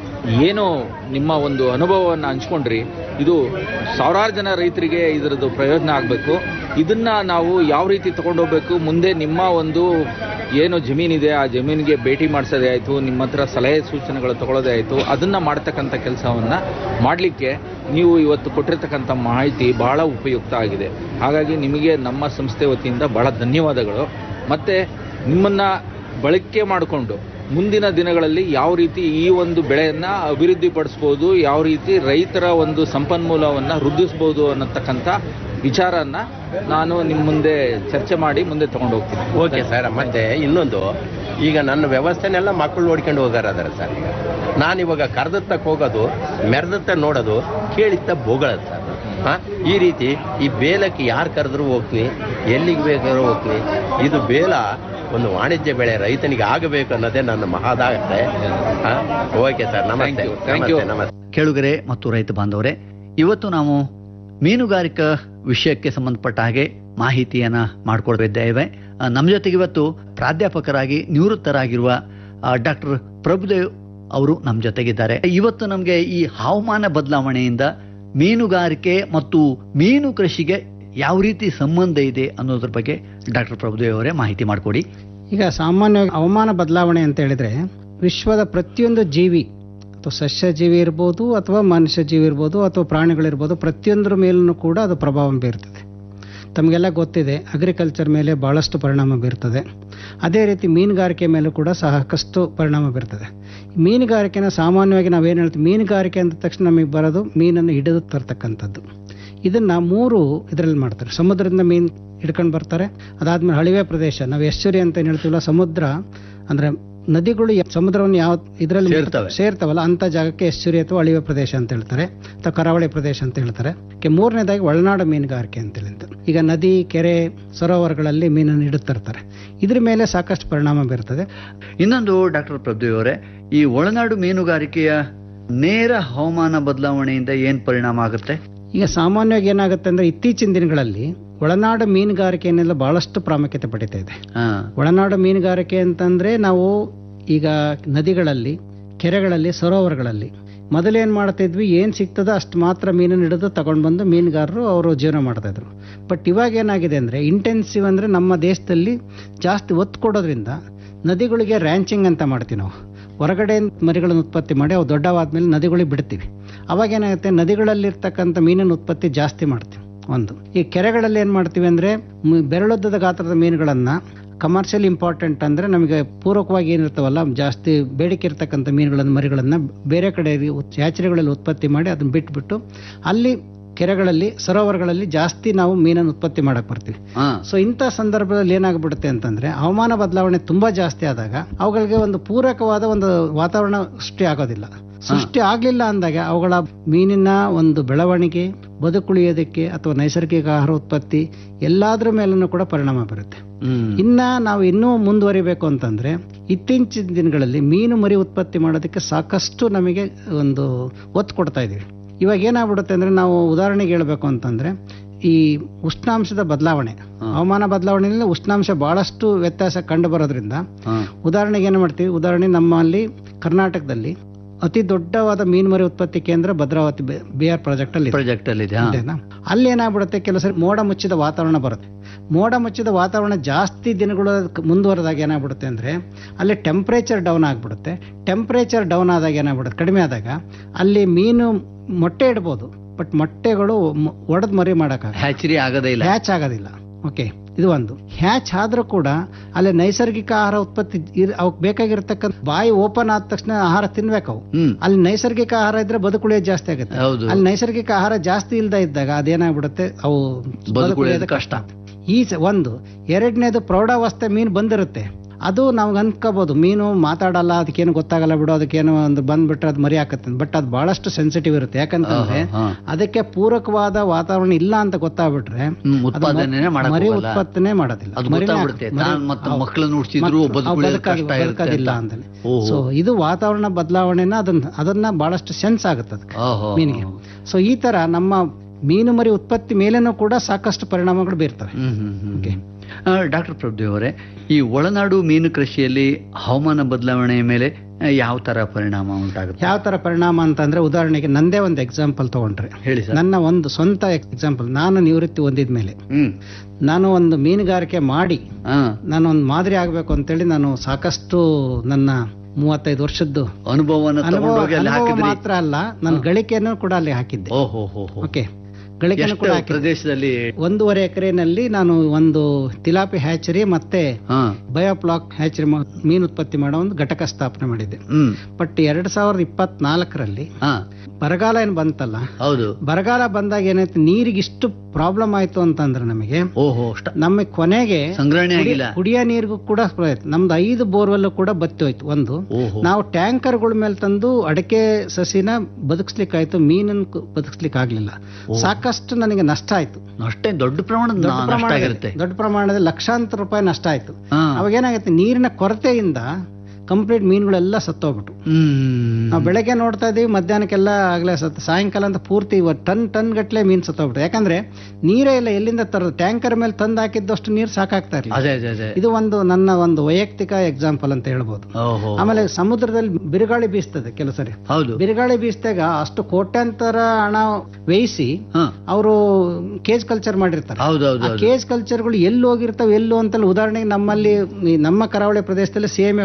ಏನು ನಿಮ್ಮ ಒಂದು ಅನುಭವವನ್ನು ಹಂಚ್ಕೊಂಡ್ರಿ ಇದು ಸಾವಿರಾರು ಜನ ರೈತರಿಗೆ ಇದರದ್ದು ಪ್ರಯೋಜನ ಆಗಬೇಕು ಇದನ್ನ ನಾವು ಯಾವ ರೀತಿ ತಗೊಂಡೋಗ್ಬೇಕು ಮುಂದೆ ನಿಮ್ಮ ಒಂದು ಏನು ಜಮೀನಿದೆ ಆ ಜಮೀನಿಗೆ ಭೇಟಿ ಮಾಡಿಸೋದೇ ಆಯಿತು ನಿಮ್ಮ ಹತ್ರ ಸಲಹೆ ಸೂಚನೆಗಳು ತಗೊಳ್ಳೋದೇ ಆಯಿತು ಅದನ್ನು ಮಾಡ್ತಕ್ಕಂಥ ಕೆಲಸವನ್ನು ಮಾಡಲಿಕ್ಕೆ ನೀವು ಇವತ್ತು ಕೊಟ್ಟಿರ್ತಕ್ಕಂಥ ಮಾಹಿತಿ ಬಹಳ ಉಪಯುಕ್ತ ಆಗಿದೆ ಹಾಗಾಗಿ ನಿಮಗೆ ನಮ್ಮ ಸಂಸ್ಥೆ ವತಿಯಿಂದ ಬಹಳ ಧನ್ಯವಾದಗಳು ಮತ್ತು ನಿಮ್ಮನ್ನು ಬಳಕೆ ಮಾಡಿಕೊಂಡು ಮುಂದಿನ ದಿನಗಳಲ್ಲಿ ಯಾವ ರೀತಿ ಈ ಒಂದು ಬೆಳೆಯನ್ನ ಅಭಿವೃದ್ಧಿಪಡಿಸ್ಬೋದು ಯಾವ ರೀತಿ ರೈತರ ಒಂದು ಸಂಪನ್ಮೂಲವನ್ನು ವೃದ್ಧಿಸ್ಬೋದು ಅನ್ನತಕ್ಕಂಥ ವಿಚಾರನ್ನ ನಾನು ನಿಮ್ಮ ಮುಂದೆ ಚರ್ಚೆ ಮಾಡಿ ಮುಂದೆ ತಗೊಂಡು ಹೋಗ್ತೀನಿ ಓಕೆ ಸರ್ ಮತ್ತೆ ಇನ್ನೊಂದು ಈಗ ನನ್ನ ವ್ಯವಸ್ಥೆನೆಲ್ಲ ಮಕ್ಕಳು ನೋಡ್ಕೊಂಡು ಹೋಗಾರ ಅದಾರ ಸರ್ ಈಗ ನಾನು ಇವಾಗ ಕರೆದತ್ತಕ್ಕೆ ಹೋಗೋದು ಮೆರೆದತ್ತ ನೋಡೋದು ಕೇಳಿತ್ತ ಬೋಗಳದು ಸರ್ ಹಾ ಈ ರೀತಿ ಈ ಬೇಲಕ್ಕೆ ಯಾರು ಕರೆದ್ರು ಹೋಗ್ತೀನಿ ಎಲ್ಲಿಗೆ ಬೇಕಾದ್ರೂ ಹೋಗ್ತೀನಿ ಇದು ಬೇಲ ಒಂದು ವಾಣಿಜ್ಯ ಬೆಳೆ ರೈತನಿಗೆ ಆಗಬೇಕು ಅನ್ನೋದೇ ನನ್ನ ಮಹಾದಾಗತ್ತೆ ಹಾ ಓಕೆ ಸರ್ ನಮಸ್ತೆ Thank you. Thank you. ನಮಸ್ತೆ ನಮಸ್ತೆ ಕೇಳುಗರೆ ಮತ್ತು ರೈತ ಬಾಂಧವರೇ ಇವತ್ತು ನಾವು ಮೀನುಗಾರಿಕಾ ವಿಷಯಕ್ಕೆ ಸಂಬಂಧಪಟ್ಟ ಹಾಗೆ ಮಾಹಿತಿಯನ್ನ ಮಾಡಿಕೊಡ್ತಿದ್ದೇವೆ ಆ, ನಮ್ಮ ಜೊತೆಗೆ ಇವತ್ತು ಪ್ರಾಧ್ಯಾಪಕರಾಗಿ ನಿವೃತ್ತರಾಗಿರುವ ಡಾಕ್ಟರ್ ಪ್ರಭುದೇವ್ ಅವರು ನಮ್ಮ ಜೊತೆಗಿದ್ದಾರೆ ಇವತ್ತು ನಮಗೆ ಈ ಹವಾಮಾನ ಬದಲಾವಣೆಯಿಂದ ಮೀನುಗಾರಿಕೆ ಮತ್ತು ಮೀನು ಕೃಷಿಗೆ ಯಾವ ರೀತಿ ಸಂಬಂಧ ಇದೆ ಅನ್ನೋದ್ರ ಬಗ್ಗೆ ಡಾಕ್ಟರ್ ಪ್ರಭುದೇವ್ ಅವರೇ ಮಾಹಿತಿ ಮಾಡಿಕೊಡಿ ಈಗ ಸಾಮಾನ್ಯವಾಗಿ ಹವಾಮಾನ ಬದಲಾವಣೆ ಅಂತ ಹೇಳಿದ್ರೆ ವಿಶ್ವದ ಪ್ರತಿಯೊಂದು ಜೀವಿ ಅಥವಾ ಸಸ್ಯ ಜೀವಿ ಇರ್ಬೋದು ಅಥವಾ ಮನುಷ್ಯ ಜೀವಿ ಇರ್ಬೋದು ಅಥವಾ ಪ್ರಾಣಿಗಳಿರ್ಬೋದು ಪ್ರತಿಯೊಂದರ ಮೇಲೂ ಕೂಡ ಅದು ಪ್ರಭಾವ ಬೀರ್ತದೆ ತಮಗೆಲ್ಲ ಗೊತ್ತಿದೆ ಅಗ್ರಿಕಲ್ಚರ್ ಮೇಲೆ ಭಾಳಷ್ಟು ಪರಿಣಾಮ ಬೀರ್ತದೆ ಅದೇ ರೀತಿ ಮೀನುಗಾರಿಕೆ ಮೇಲೂ ಕೂಡ ಸಾಕಷ್ಟು ಪರಿಣಾಮ ಬೀರ್ತದೆ ಮೀನುಗಾರಿಕೆನ ಸಾಮಾನ್ಯವಾಗಿ ನಾವೇನು ಹೇಳ್ತೀವಿ ಮೀನುಗಾರಿಕೆ ಅಂದ ತಕ್ಷಣ ನಮಗೆ ಬರೋದು ಮೀನನ್ನು ಹಿಡಿದು ತರ್ತಕ್ಕಂಥದ್ದು ಇದನ್ನ ಮೂರು ಇದರಲ್ಲಿ ಮಾಡ್ತಾರೆ ಸಮುದ್ರದಿಂದ ಮೀನ್ ಹಿಡ್ಕೊಂಡು ಬರ್ತಾರೆ ಅದಾದ್ಮೇಲೆ ಹಳಿವೆ ಪ್ರದೇಶ ನಾವು ಎಶ್ಚುರಿ ಅಂತ ಏನ್ ಹೇಳ್ತೀವಲ್ಲ ಸಮುದ್ರ ಅಂದ್ರೆ ನದಿಗಳು ಯ- ಸಮುದ್ರವನ್ನು ಯಾವ ಇದರಲ್ಲಿ ಸೇರ್ತವೆ. ಸೇರ್ತವಲ್ಲ ಅಂತ ಜಾಗಕ್ಕೆ ಎಶ್ಚುರಿ ಅಥವಾ ಅಳಿವೆ ಪ್ರದೇಶ ಅಂತ ಹೇಳ್ತಾರೆ ಅಥವಾ ಕರಾವಳಿ ಪ್ರದೇಶ ಅಂತ ಹೇಳ್ತಾರೆ ಕೆ ಮೂರನೇದಾಗಿ ಒಳನಾಡು ಮೀನುಗಾರಿಕೆ ಅಂತ ಹೇಳಿದ್ದು ಈಗ ನದಿ ಕೆರೆ ಸರೋವರಗಳಲ್ಲಿ ಮೀನನ್ನು ಇಡುತ್ತಿರ್ತಾರೆ ಇದ್ರ ಮೇಲೆ ಸಾಕಷ್ಟು ಪರಿಣಾಮ ಬೀರ್ತದೆ ಇನ್ನೊಂದು ಡಾಕ್ಟರ್ ಪ್ರಭ್ದೇವ್ ಅವರೇ ಈ ಒಳನಾಡು ಮೀನುಗಾರಿಕೆಯ ನೇರ ಹವಾಮಾನ ಬದಲಾವಣೆಯಿಂದ ಏನ್ ಪರಿಣಾಮ ಆಗುತ್ತೆ ಈಗ ಸಾಮಾನ್ಯವಾಗಿ ಏನಾಗುತ್ತೆ ಅಂದ್ರೆ ಇತ್ತೀಚಿನ ದಿನಗಳಲ್ಲಿ ಒಳನಾಡು ಮೀನುಗಾರಿಕೆಯನ್ನೆಲ್ಲ ಬಹಳಷ್ಟು ಪ್ರಾಮುಖ್ಯತೆ ಪಡಿತಾ ಇದೆ ಹಾ ಒಳನಾಡು ಮೀನುಗಾರಿಕೆ ಅಂತಂದ್ರೆ ನಾವು ಈಗ ನದಿಗಳಲ್ಲಿ ಕೆರೆಗಳಲ್ಲಿ ಸರೋವರಗಳಲ್ಲಿ ಮೊದಲೇನ್ ಮಾಡ್ತಿದ್ವಿ ಏನ್ ಸಿಗ್ತದೋ ಅಷ್ಟು ಮಾತ್ರ ಮೀನನ್ನು ಹಿಡಿದು ತಗೊಂಡು ಬಂದು ಮೀನುಗಾರರು ಅವರು ಜೀವನ ಮಾಡ್ತಾ ಇದ್ರು ಬಟ್ ಇವಾಗ ಏನಾಗಿದೆ ಅಂದ್ರೆ ಇಂಟೆನ್ಸಿವ್ ಅಂದ್ರೆ ನಮ್ಮ ದೇಶದಲ್ಲಿ ಜಾಸ್ತಿ ಒತ್ತು ಕೊಡೋದ್ರಿಂದ ನದಿಗಳಿಗೆ ರ್ಯಾಂಚಿಂಗ್ ಅಂತ ಮಾಡ್ತೀವಿ ನಾವು ಹೊರಗಡೆ ಮರಿಗಳನ್ನು ಉತ್ಪತ್ತಿ ಮಾಡಿ ಅವು ದೊಡ್ಡವಾದ್ಮೇಲೆ ನದಿಗಳಿಗೆ ಬಿಡ್ತೀವಿ ಅವಾಗ ಏನಾಗುತ್ತೆ ನದಿಗಳಲ್ಲಿರ್ತಕ್ಕಂಥ ಮೀನಿನ ಉತ್ಪತ್ತಿ ಜಾಸ್ತಿ ಮಾಡ್ತೀವಿ ಒಂದು ಈ ಕೆರೆಗಳಲ್ಲಿ ಏನ್ ಮಾಡ್ತೀವಿ ಅಂದ್ರೆ ಮ್- ಬೆರಳುದ್ದದ ಗಾತ್ರದ ಮೀನುಗಳನ್ನ ಕಮರ್ಷಿಯಲ್ ಇಂಪಾರ್ಟೆಂಟ್ ಅಂದ್ರೆ ನಮಗೆ ಪೂರಕವಾಗಿ ಏನಿರ್ತಾವಲ್ಲ ಜಾಸ್ತಿ ಬೇಡಿಕೆ ಇರ್ತಕ್ಕಂಥ ಮೀನುಗಳನ್ನು ಮರಿಗಳನ್ನ ಬೇರೆ ಕಡೆ ಹ್ಯಾಚರಿಗಳಲ್ಲಿ ಉತ್ಪತ್ತಿ ಮಾಡಿ ಅದನ್ನ ಬಿಟ್ಬಿಟ್ಟು ಅಲ್ಲಿ ಕೆರೆಗಳಲ್ಲಿ ಸರೋವರಗಳಲ್ಲಿ ಜಾಸ್ತಿ ನಾವು ಮೀನನ್ನು ಉತ್ಪತ್ತಿ ಮಾಡಕ್ ಬರ್ತೀವಿ ಹಾ ಸೊ ಇಂಥ ಸಂದರ್ಭದಲ್ಲಿ ಏನಾಗ್ಬಿಡುತ್ತೆ ಅಂತಂದ್ರೆ ಹವಾಮಾನ ಬದಲಾವಣೆ ತುಂಬಾ ಜಾಸ್ತಿ ಆದಾಗ ಅವುಗಳಿಗೆ ಒಂದು ಪೂರಕವಾದ ಒಂದು ವಾತಾವರಣ ಸೃಷ್ಟಿ ಆಗೋದಿಲ್ಲ ಸೃಷ್ಟಿ ಆಗ್ಲಿಲ್ಲ ಅಂದಾಗ ಅವುಗಳ ಮೀನಿನ ಒಂದು ಬೆಳವಣಿಗೆ ಬದುಕುಳಿಯೋದಕ್ಕೆ ಅಥವಾ ನೈಸರ್ಗಿಕ ಆಹಾರ ಉತ್ಪತ್ತಿ ಎಲ್ಲಾದ್ರ ಮೇಲೂ ಕೂಡ ಪರಿಣಾಮ ಬೀರುತ್ತೆ ಹ್ಮ್ ಇನ್ನ ನಾವು ಇನ್ನೂ ಮುಂದುವರಿಬೇಕು ಅಂತಂದ್ರೆ ಇತ್ತೀಚಿನ ದಿನಗಳಲ್ಲಿ ಮೀನು ಮರಿ ಉತ್ಪತ್ತಿ ಮಾಡೋದಕ್ಕೆ ಸಾಕಷ್ಟು ನಮಗೆ ಒಂದು ಒತ್ತು ಕೊಡ್ತಾ ಇದೀವಿ ಇವಾಗ ಏನಾಗ್ಬಿಡುತ್ತೆ ಅಂದ್ರೆ ನಾವು ಉದಾಹರಣೆಗೆ ಹೇಳ್ಬೇಕು ಅಂತಂದ್ರೆ ಈ ಉಷ್ಣಾಂಶದ ಬದಲಾವಣೆ ಹವಾಮಾನ ಬದಲಾವಣೆಯಲ್ಲಿ ಉಷ್ಣಾಂಶ ಬಹಳಷ್ಟು ವ್ಯತ್ಯಾಸ ಕಂಡು ಬರೋದ್ರಿಂದ ಹಾ ಉದಾಹರಣೆಗೆ ಏನು ಮಾಡ್ತೀವಿ ಉದಾಹರಣೆ ನಮ್ಮಲ್ಲಿ ಕರ್ನಾಟಕದಲ್ಲಿ ಅತಿ ದೊಡ್ಡವಾದ ಮೀನುಮರಿ ಉತ್ಪತ್ತಿ ಕೇಂದ್ರ ಭದ್ರಾವತಿ ಬಿ ಆರ್ ಪ್ರಾಜೆಕ್ಟ್ ಅಲ್ಲಿ ಇದೆ. ಪ್ರಾಜೆಕ್ಟ್ ಅಲ್ಲಿ ಇದೆ ಹಾ. ಅದೇನಾ? ಅಲ್ಲಿ ಏನಾಗ್ಬಿಡುತ್ತೆ ಕೆಲವು ಸರಿ ಮೋಡ ಮುಚ್ಚಿದ ವಾತಾವರಣ ಬರುತ್ತೆ ಮೋಡ ಮುಚ್ಚಿದ ವಾತಾವರಣ ಜಾಸ್ತಿ ದಿನಗಳು ಕ- ಮುಂದುವರೆದಾಗ ಏನಾಗ್ಬಿಡುತ್ತೆ ಅಂದ್ರೆ ಅಲ್ಲಿ ಟೆಂಪರೇಚರ್ ಡೌನ್ ಆಗ್ಬಿಡುತ್ತೆ ಟೆಂಪರೇಚರ್ ಡೌನ್ ಆದಾಗ ಏನಾಗ್ಬಿಡುತ್ತೆ ಕಡಿಮೆ ಆದಾಗ ಅಲ್ಲಿ ಮೀನು ಮೊಟ್ಟೆ ಇಡ್ಬೋದು ಬಟ್ ಮೊಟ್ಟೆಗಳು ಒಡೆದ್ ಮರಿ ಮಾಡೋಕ್ಕಾಗ ಹ್ಯಾಚರಿ ಆಗದೇ ಇಲ್ಲ ಹ್ಯಾಚ್ ಆಗೋದಿಲ್ಲ ಓಕೆ ಇದು ಒಂದು ಹ್ಯಾಚ್ ಆದ್ರೂ ಕೂಡ ಅಲ್ಲಿ ನೈಸರ್ಗಿಕ ಆಹಾರ ಉತ್ಪತ್ತಿ ಇರ್- ಅವಕ್ ಬೇಕಾಗಿರ್ತಕ್ಕಂಥ ಬಾಯಿ ಓಪನ್ ಆದ ತಕ್ಷಣ ಆಹಾರ ತಿನ್ಬೇಕು ಅವು ಹ್ಮ್ ಅಲ್ಲಿ ನೈಸರ್ಗಿಕ ಆಹಾರ ಇದ್ರೆ ಬದುಕುಳಿಯೋದು ಜಾಸ್ತಿ ಆಗುತ್ತೆ ಹೌದು ಅಲ್ಲಿ ನೈಸರ್ಗಿಕ ಆಹಾರ ಜಾಸ್ತಿ ಇಲ್ದ ಇದ್ದಾಗ ಅದೇನಾಗ್ಬಿಡುತ್ತೆ ಅವು ಬದುಕುಳಿಯೋದು ಕಷ್ಟ ಈ ಸ- ಒಂದು ಎರಡನೇದು ಪ್ರೌಢಾವಸ್ಥೆ ಮೀನು ಬಂದಿರುತ್ತೆ ಅದು ನಾವು ಅನ್ಕೋಬಹುದು ಮೀನು ಮಾತಾಡಲ್ಲ ಅದಕ್ಕೇನು ಗೊತ್ತಾಗಲ್ಲ ಬಿಡು ಅದಕ್ಕೇನು ಒಂದು ಬಂದ್ಬಿಟ್ರೆ ಅದು ಮರಿ ಹಾಕತ್ತೆ ಬಟ್ ಅದು ಬಹಳಷ್ಟು ಸೆನ್ಸಿಟಿವ್ ಇರುತ್ತೆ ಯಾಕಂತಂದ್ರೆ ಹಾ, ಹಾ. ಅದಕ್ಕೆ ಪೂರಕವಾದ ವಾತಾವರಣ ಇಲ್ಲ ಅಂತ ಗೊತ್ತಾಗ್ಬಿಟ್ರೆ ಹ್ಮ್, ಉತ್ಪಾದನೆನೇ ಮಾಡಕ್ ಮರಿ ಹೋಗಲ್ಲ. ಉತ್ಪತ್ತನೆ ಮಾಡೋದಿಲ್ಲ ಅದು ಮರಿನೇ ಗೊತ್ತಾಗ್ಬಿಡುತ್ತೆ. ಮರಿ- ತಾನ್ ಮತ್ತೆ ಹೌದು. ಮಕ್ಕಳನ್ನ ಹುಡ್ಸಿದ್ರು ಮಕ್ಳು- ಬದುಕುಳಿಯೋದು ಬದುಕಾಗಿ- ಕಷ್ಟ ಇರುತ್ತೆ ಬದುಕೋದಿಲ್ಲ ಅಂತ. ಅಂತಾನೆ ಓಹೋ. ಸೊ ಇದು ವಾತಾವರಣ ಬದಲಾವಣೆನ ಅದನ್ನ ಅದನ್ನ ಬಹಳಷ್ಟು ಸೆನ್ಸ್ ಆಗುತ್ತೆ ಅದಕ್ಕೆ ಓಹೋ. ಮೀನಿಗೆ ಸೊ ಈ ತರ ನಮ್ಮ ಮೀನು ಮರಿ ಉತ್ಪತ್ತಿ ಮೇಲೇನೂ ಕೂಡ ಸಾಕಷ್ಟು ಪರಿಣಾಮಗಳು ಬೀರ್ತವೆ ಹ್ಮ್ ಹ್ಮ್ ಹ್ಮ್ Okay. ಆ, ಡಾಕ್ಟರ್ ಪ್ರಭುದೇವ್ ಅವರೇ ಈ ಒಳನಾಡು ಮೀನು ಕೃಷಿಯಲ್ಲಿ ಹವಾಮಾನ ಬದಲಾವಣೆಯ ಮೇಲೆ ಆ, ಯಾವ ತರ ಪರಿಣಾಮ ಉಂಟಾಗುತ್ತೆ ಯಾವ ತರ ಪರಿಣಾಮ ಅಂತಂದ್ರೆ ಉದಾಹರಣೆಗೆ ನಂದೇ ಒಂದು ಎಕ್ಸಾಂಪಲ್ ತಗೊಂಡ್ರೆ ಹೇಳಿ ಸರ್ ನನ್ನ ಒಂದು ಸ್ವಂತ ಎಕ್ಸಾಂಪಲ್ ನಾನು ನಿವೃತ್ತಿ ಹೊಂದಿದ್ಮೇಲೆ ಹ್ಮ್ ನಾನು ಒಂದು ಮೀನುಗಾರಿಕೆ ಮಾಡಿ ಹಾ ನಾನು ಒಂದು ಮಾದರಿ ಆಗ್ಬೇಕು ಅಂತೇಳಿ ನಾನು ಸಾಕಷ್ಟು ನನ್ನ ಮೂವತ್ತೈದು ವರ್ಷದ್ದು ಅನುಭವವನ್ನು ಅನುಭವ ತಗೊಂಡೋಗಿ ಅಲ್ಲಿ ಅನುಭವ ಹಾಕಿದ್ರಿ ಮಾತ್ರ ಅಲ್ಲ ನನ್ನ ಗಳಿಕೆಯನ್ನು ಕೂಡ ಅಲ್ಲಿ ಹಾಕಿದ್ದೆ ಓಹೋ ಹೋ ಹೋ ಓಕೆ ಗಳಿಕೆಯನ್ನು ಕೂಡ ಎಷ್ಟು ಹಾಕಿದ್ದೆ ಪ್ರದೇಶದಲ್ಲಿ ಒಂದೂವರೆ ಎಕರೆನಲ್ಲಿ ನಾನು ಒಂದು ತಿಲಾಪಿ ಹ್ಯಾಚರಿ ಮತ್ತೆ ಹಾ ಬಯೋಪ್ಲಾಕ್ ಹ್ಯಾಚರಿ ಮಾ- ಮೀನು ಉತ್ಪತ್ತಿ ಮಾಡೋ ಒಂದು ಘಟಕ ಸ್ಥಾಪನೆ ಮಾಡಿದ್ದೆ ಹ್ಮ್ ಬಟ್ ಎರಡ್ ಸಾವಿರದ ಇಪ್ಪತ್ನಾಲ್ಕರಲ್ಲಿ ಹಾ ಬರಗಾಲ ಏನು ಬಂತಲ್ಲ ಹೌದು ಬರಗಾಲ ಬಂದಾಗ ಏನಾಯ್ತು ನೀರಿಗೆ ಇಷ್ಟು ಪ್ರಾಬ್ಲಮ್ ಆಯ್ತು ಅಂತಂದ್ರೆ ನಮಗೆ ಓಹೋ ಅಷ್ಟ ನಮ್ಮ ಕೊನೆಗೆ ಸಂಗ್ರಹಣೆ ಕುಡಿ- ಆಗಿಲ್ಲ ಕುಡಿಯೋ ನೀರಿಗೂ ಕೂಡ ಪ್ರಯತ್ನ ನಮ್ದು ಐದು ಬೋರ್ವೆಲ್ ಕೂಡ ಬತ್ತಿ ಹೋಯ್ತು ಒಂದು ಓಹೋ ನಾವು ಟ್ಯಾಂಕರ್ಗಳ ಮೇಲೆ ತಂದು ಅಡಕೆ ಸಸಿನ ಬದುಕಿಸ್ಲಿಕ್ಕಾಯ್ತು ಮೀನನ್ನು ಕು- ಬದುಕಿಸ್ಲಿಕ್ಕೆ ಆಗ್ಲಿಲ್ಲ ಸಾಕಷ್ಟು ನನಗೆ ನಷ್ಟ ಆಯ್ತು ಅಷ್ಟೇ ದೊಡ್ಡ ಪ್ರಮಾಣದ ದೊಡ್ಡ ನಾ- ನಷ್ಟ ಪ್ರಮಾಣದಲ್ಲಿ ಆಗಿರುತ್ತೆ ದೊಡ್ಡ ಪ್ರಮಾಣದಲ್ಲಿ ಲಕ್ಷಾಂತರ ರೂಪಾಯಿ ನಷ್ಟ ಆಯ್ತು ಹಾ ಅವಾಗ ಏನಾಗುತ್ತೆ ನೀರಿನ ಕೊರತೆಯಿಂದ ಕಂಪ್ಲೀಟ್ ಮೀನುಗಳೆಲ್ಲ ಸತ್ತೋಗ್ಬಿಟ್ಟು ಹ್ಮ್ ನಾವು ಬೆಳಗ್ಗೆ ನೋಡ್ತಾ ಇದೀವಿ ಮಧ್ಯಾಹ್ನಕ್ಕೆಲ್ಲ ಆಗ್ಲೇ ಸತ್ ಸಾಯಂಕಾಲ ಅಂತ ಪೂರ್ತಿ ಇವ ಟನ್ ಟನ್ ಗಟ್ಲೆ ಮೀನ್ ಸತ್ತೋಗ್ಬಿಟ್ಟು ಯಾಕಂದ್ರೆ ನೀರೇ ಇಲ್ಲ ಎಲ್ಲಿಂದ ತರೋದು ಟ್ಯಾಂಕರ್ ಮೇಲೆ ತಂದು ಹಾಕಿದ್ದಷ್ಟು ನೀರು ಸಾಕಾಗ್ತಾ ಇರಲಿಲ್ಲ ಅದೇ ಅದೇ ಅದೇ ಇದು ಒಂದು ನನ್ನ ಒಂದು ವೈಯಕ್ತಿಕ ಎಕ್ಸಾಂಪಲ್ ಅಂತ ಹೇಳ್ಬೋದು ಓಹೋ ಆಮೇಲೆ ಸಮುದ್ರದಲ್ಲಿ ಬಿರುಗಾಳಿ ಬೀಸ್ತದೆ ಕೆಲವು ಸರಿ ಹೌದು ಬಿರುಗಾಳಿ ಬೀಸಿದಾಗ ಅಷ್ಟು ಕೋಟ್ಯಾಂತರ ಹಣ ವ್ಯಯಿಸಿ ಹಾ ಅವರು ಕೇಜ್ ಕಲ್ಚರ್ ಮಾಡಿರ್ತಾರೆ ಹೌದು ಹೌದು ಆ ಹೌದು ಕೇಜ್ ಕಲ್ಚರ್ಗಳು ಎಲ್ಲಿ ಹೋಗಿರ್ತಾವೆ ಎಲ್ಲೋ ಅಂತಲ್ಲ ಉದಾಹರಣೆಗೆ ನಮ್ಮಲ್ಲಿ ಈ ನಮ್ಮ ಕರಾವಳಿ ಪ್ರದೇಶದಲ್ಲಿ ಸಿ ಎಂ ಎಫ್ ಆರ್ ಅಂತ